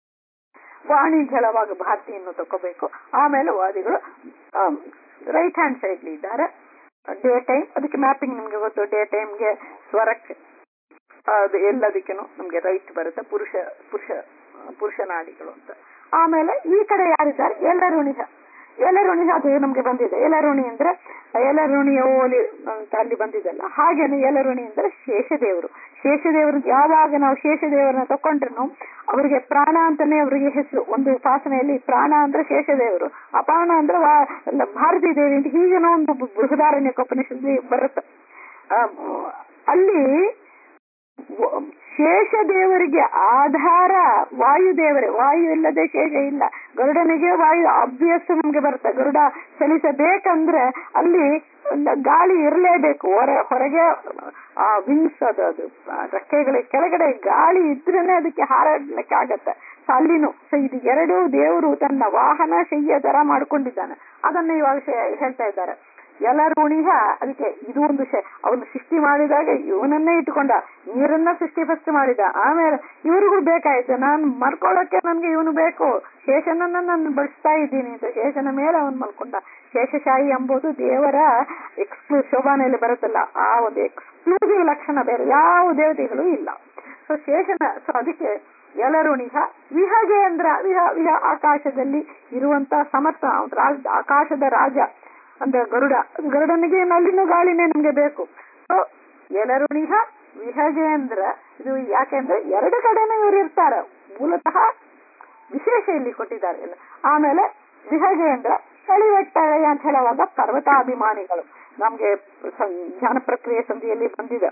[SPEAKER 2] ವಾಣಿ ಅಂತ ಹೇಳುವಾಗ ಭಾರತಿಯನ್ನು ತಗೋಬೇಕು ಆಮೇಲೆ ವಾದಿಗಳು ರೈಟ್ ಹ್ಯಾಂಡ್ ಸೈಡ್ ಇದ್ದಾರೆ ಡೇ ಟೈಮ್ ಅದಕ್ಕೆ ಮ್ಯಾಪಿಂಗ್ ನಿಮ್ಗೆ ಗೊತ್ತು ಡೇ ಟೈಮ್ಗೆ ಸ್ವರಕ್ಕೆ ಅದು ಎಲ್ಲದಕ್ಕೂ ನಮ್ಗೆ ರೈಟ್ ಬರುತ್ತೆ ಪುರುಷ ಪುರುಷ ಪುರುಷ ನಾಡಿಗಳು ಅಂತ ಆಮೇಲೆ ಈ ಕಡೆ ಯಾರಿದ್ದಾರೆ ಎಲ್ಲರುಣಿಹ ಎಲರುಣಿ ಅದು ನಮ್ಗೆ ಬಂದಿದೆ ಎಲರುಣಿ ಅಂದ್ರೆ ಎಲರುಣಿಯ ಓಲಿ ಅಂತ ಅಲ್ಲಿ ಬಂದಿದೆಲ್ಲ ಹಾಗೇನೆ ಎಲರುಣಿ ಅಂದ್ರೆ ಶೇಷದೇವರು ಶೇಷದೇವರು ಯಾವಾಗ ನಾವು ಶೇಷದೇವರನ್ನ ತಕೊಂಡ್ರು ಅವರಿಗೆ ಪ್ರಾಣ ಅಂತಾನೆ ಅವರಿಗೆ ಹೆಸರು ಒಂದು ಉಪಾಸನೆಯಲ್ಲಿ ಪ್ರಾಣ ಅಂದ್ರೆ ಶೇಷದೇವರು ಅಪಾನ ಅಂದ್ರೆ ಭಾರತೀ ದೇವಿ ಅಂತ ಹೀಗೇನೋ ಒಂದು ಬೃಹದಾರಣ್ಯ ಉಪನಿಷತ್ತಿ ಬರುತ್ತೆ ಅಲ್ಲಿ ಶೇಷ ದೇವರಿಗೆ ಆಧಾರ ವಾಯುದೇವರೇ ವಾಯು ಇಲ್ಲದೆ ಶೇಷ ಇಲ್ಲ ಗರುಡನಿಗೆ ವಾಯು ಅಭ್ಯಾಸ ನಮ್ಗೆ ಬರುತ್ತೆ ಗರುಡ ಚಲಿಸಬೇಕಂದ್ರೆ ಅಲ್ಲಿ ಗಾಳಿ ಇರಲೇಬೇಕು ಹೊರ ಹೊರಗೆ ಆ ವಿಂಗ್ಸ್ ಅದು ಅದು ರೆಕ್ಕೆಗಳ ಕೆಳಗಡೆ ಗಾಳಿ ಇದ್ರೇನೆ ಅದಕ್ಕೆ ಹಾರಾಡ್ಲಿಕ್ಕೆ ಆಗತ್ತೆ ಅಲ್ಲಿನೂ ಸೊ ಇದು ಎರಡು ದೇವರು ತನ್ನ ವಾಹನ ಶಯ್ಯ ತರ ಮಾಡ್ಕೊಂಡಿದ್ದಾನೆ ಅದನ್ನ ಇವಾಗ ಹೇಳ್ತಾ ಇದ್ದಾರೆ ಎಲ್ಲರುಣಿಹ ಅದಕ್ಕೆ ಇದು ಒಂದು ಅವನು ಸೃಷ್ಟಿ ಮಾಡಿದಾಗ ಇವನನ್ನೇ ಇಟ್ಕೊಂಡ ನೀರನ್ನ ಸೃಷ್ಟಿ ಫಸ್ಟ್ ಮಾಡಿದ ಆಮೇಲೆ ಇವ್ರಿಗೂ ಬೇಕಾಯ್ತು ನಾನು ಮರ್ಕೊಳ್ಳೋಕೆ ನನ್ಗೆ ಇವನು ಬೇಕು ಶೇಷನನ್ನ ನಾನು ಬಳಸ್ತಾ ಇದ್ದೀನಿ ಅಂತ ಶೇಷನ ಮೇಲೆ ಅವನು ಮಲ್ಕೊಂಡ ಶೇಷಶಾಹಿ ಎಂಬುದು ದೇವರ ಎಕ್ಸ್ಕ್ಲೂ ಶೋಭಾನೆಯಲ್ಲಿ ಬರುತ್ತಲ್ಲ ಆ ಒಂದು ಎಕ್ಸ್ಕ್ಲೂಸಿವ್ ಲಕ್ಷಣ ಬೇರೆ ಯಾವ ದೇವತೆಗಳು ಇಲ್ಲ ಸೊ ಶೇಷನ ಸೊ ಅದಕ್ಕೆ ಎಲರುಣಿಹ ವಿಹಗೆ ಅಂದ್ರ ವಿಹ ವಿಹ ಆಕಾಶದಲ್ಲಿ ಇರುವಂತ ಸಮರ್ಥ ಆಕಾಶದ ರಾಜ ಅಂದ್ರೆ ಗರುಡ ಗರುಡನಿಗೆ ಅಲ್ಲಿನೂ ಗಾಳಿನೇ ನಮ್ಗೆ ಬೇಕು ಸೊ ಎಲರುಣಿಹ ವಿಹಜೇಂದ್ರ ಇದು ಯಾಕೆಂದ್ರೆ ಎರಡು ಕಡೆನೂ ಇವ್ರು ಇರ್ತಾರೆ ಮೂಲತಃ ವಿಶೇಷ ಇಲ್ಲಿ ಕೊಟ್ಟಿದ್ದಾರೆ ಇಲ್ಲ ಆಮೇಲೆ ವಿಹಜೇಂದ್ರ ಚಳಿವೆಟ್ಟಳೆಯ ಅಂತ ಹೇಳುವಾಗ ಪರ್ವತಾಭಿಮಾನಿಗಳು ನಮ್ಗೆ ಧ್ಯಾನ ಪ್ರಕ್ರಿಯೆ ಸಂಧಿಯಲ್ಲಿ ಬಂದಿದೆ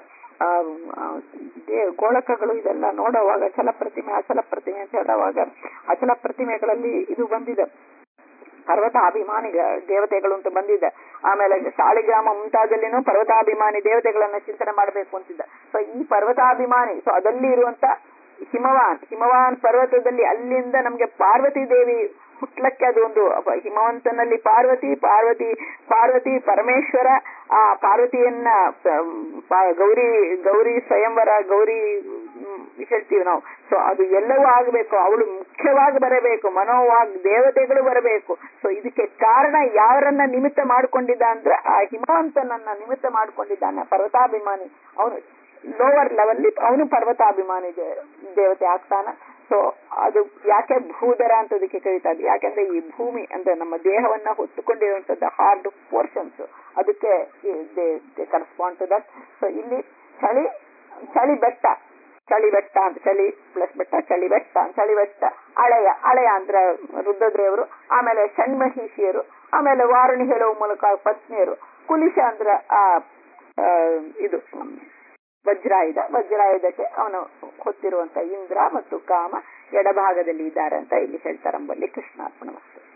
[SPEAKER 2] ಗೋಳಕಗಳು ಇದೆಲ್ಲ ನೋಡುವಾಗ ಅಚಲ ಪ್ರತಿಮೆ ಅಚಲ ಪ್ರತಿಮೆ ಅಂತ ಹೇಳುವಾಗ ಅಚಲ ಪ್ರತಿಮೆಗಳಲ್ಲಿ ಇದು ಬಂದಿದೆ ಪರ್ವತಾಭಿಮಾನಿ ದೇವತೆಗಳು ಅಂತ ಬಂದಿದೆ ಆಮೇಲೆ ಶಾಳಿಗ್ರಾಮ ಮುಂತಾದಲ್ಲಿನೂ ಪರ್ವತಾಭಿಮಾನಿ ದೇವತೆಗಳನ್ನ ಚಿಂತನೆ ಮಾಡಬೇಕು ಅಂತಿದ್ದ ಸೊ ಈ ಪರ್ವತಾಭಿಮಾನಿ ಸೊ ಅದಲ್ಲಿ ಇರುವಂತ ಹಿಮವಾನ್ ಹಿಮವಾನ್ ಪರ್ವತದಲ್ಲಿ ಅಲ್ಲಿಂದ ನಮ್ಗೆ ಪಾರ್ವತಿ ದೇವಿ ಹುಟ್ಲಕ್ಕೆ ಅದು ಒಂದು ಹಿಮವಂತನಲ್ಲಿ ಪಾರ್ವತಿ ಪಾರ್ವತಿ ಪಾರ್ವತಿ ಪರಮೇಶ್ವರ ಆ ಪಾರ್ವತಿಯನ್ನ ಗೌರಿ ಗೌರಿ ಸ್ವಯಂವರ ಗೌರಿ ಹೇಳ್ತೀವಿ ನಾವು ಸೊ ಅದು ಎಲ್ಲವೂ ಆಗಬೇಕು ಅವಳು ಮುಖ್ಯವಾಗಿ ಬರಬೇಕು ಮನೋವಾಗ್ ದೇವತೆಗಳು ಬರಬೇಕು ಸೊ ಇದಕ್ಕೆ ಕಾರಣ ಯಾರನ್ನ ನಿಮಿತ್ತ ಮಾಡ್ಕೊಂಡಿದ್ದ ಅಂದ್ರೆ ಆ ಹಿಮವಂತನನ್ನ ನಿಮಿತ್ತ ಮಾಡ್ಕೊಂಡಿದ್ದಾನೆ ಪರ್ವತಾಭಿಮಾನಿ ಅವನು ಲೋವರ್ ಲೆವೆಲ್ ಅವನು ಪರ್ವತಾಭಿಮಾನಿ ದೇ- ದೇವತೆ ಆಗ್ತಾನ ಸೊ ಅದು ಯಾಕೆ ಭೂಧರ ಅಂತ ಅದಕ್ಕೆ ಕರೀತಾರೆ ಯಾಕಂದ್ರೆ ಈ ಭೂಮಿ ಅಂದ್ರೆ ನಮ್ಮ ದೇಹವನ್ನ ಹೊತ್ತುಕೊಂಡಿರುವಂತದ್ದು ಹಾರ್ಡ್ ಪೋರ್ಷನ್ಸ್ ಅದಕ್ಕೆ ಕರೆಸ್ಪಾಂಡ್ ಟು ದಟ್ ಸೊ ಇಲ್ಲಿ ಚಳಿ ಚಳಿ ಬೆಟ್ಟ ಚಳಿ ಬೆಟ್ಟ ಅಂತ ಚಳಿ ಪ್ಲಸ್ ಬೆಟ್ಟ ಚಳಿ ಬೆಟ್ಟ ಚಳಿ ಬೆಟ್ಟ ಹಳೆಯ ಹಳೆಯ ಅಂದ್ರೆ ರುದ್ರದೇವರು ಆಮೇಲೆ ಷಣ್ಮಹಿಷಿಯರು ಆಮೇಲೆ ವಾರುಣಿ ಹೇಳುವ ಮೂಲಕ ಪತ್ನಿಯರು ಕುಲಿಶ ಅಂದ್ರ ಆ ಆ, ಇದು ಹ್ಮ್, ವಜ್ರಾಯುಧ ವಜ್ರಾಯುಧಕ್ಕೆ ಅವನು ಹೊತ್ತಿರುವಂತ ಇಂದ್ರ ಮತ್ತು ಕಾಮ ಎಡಭಾಗದಲ್ಲಿ ಇದ್ದಾರೆ ಅಂತ ಇಲ್ಲಿ ಹೇಳ್ತಾರಂಬಲ್ಲಿ ಕೃಷ್ಣಾರ್ಪಣ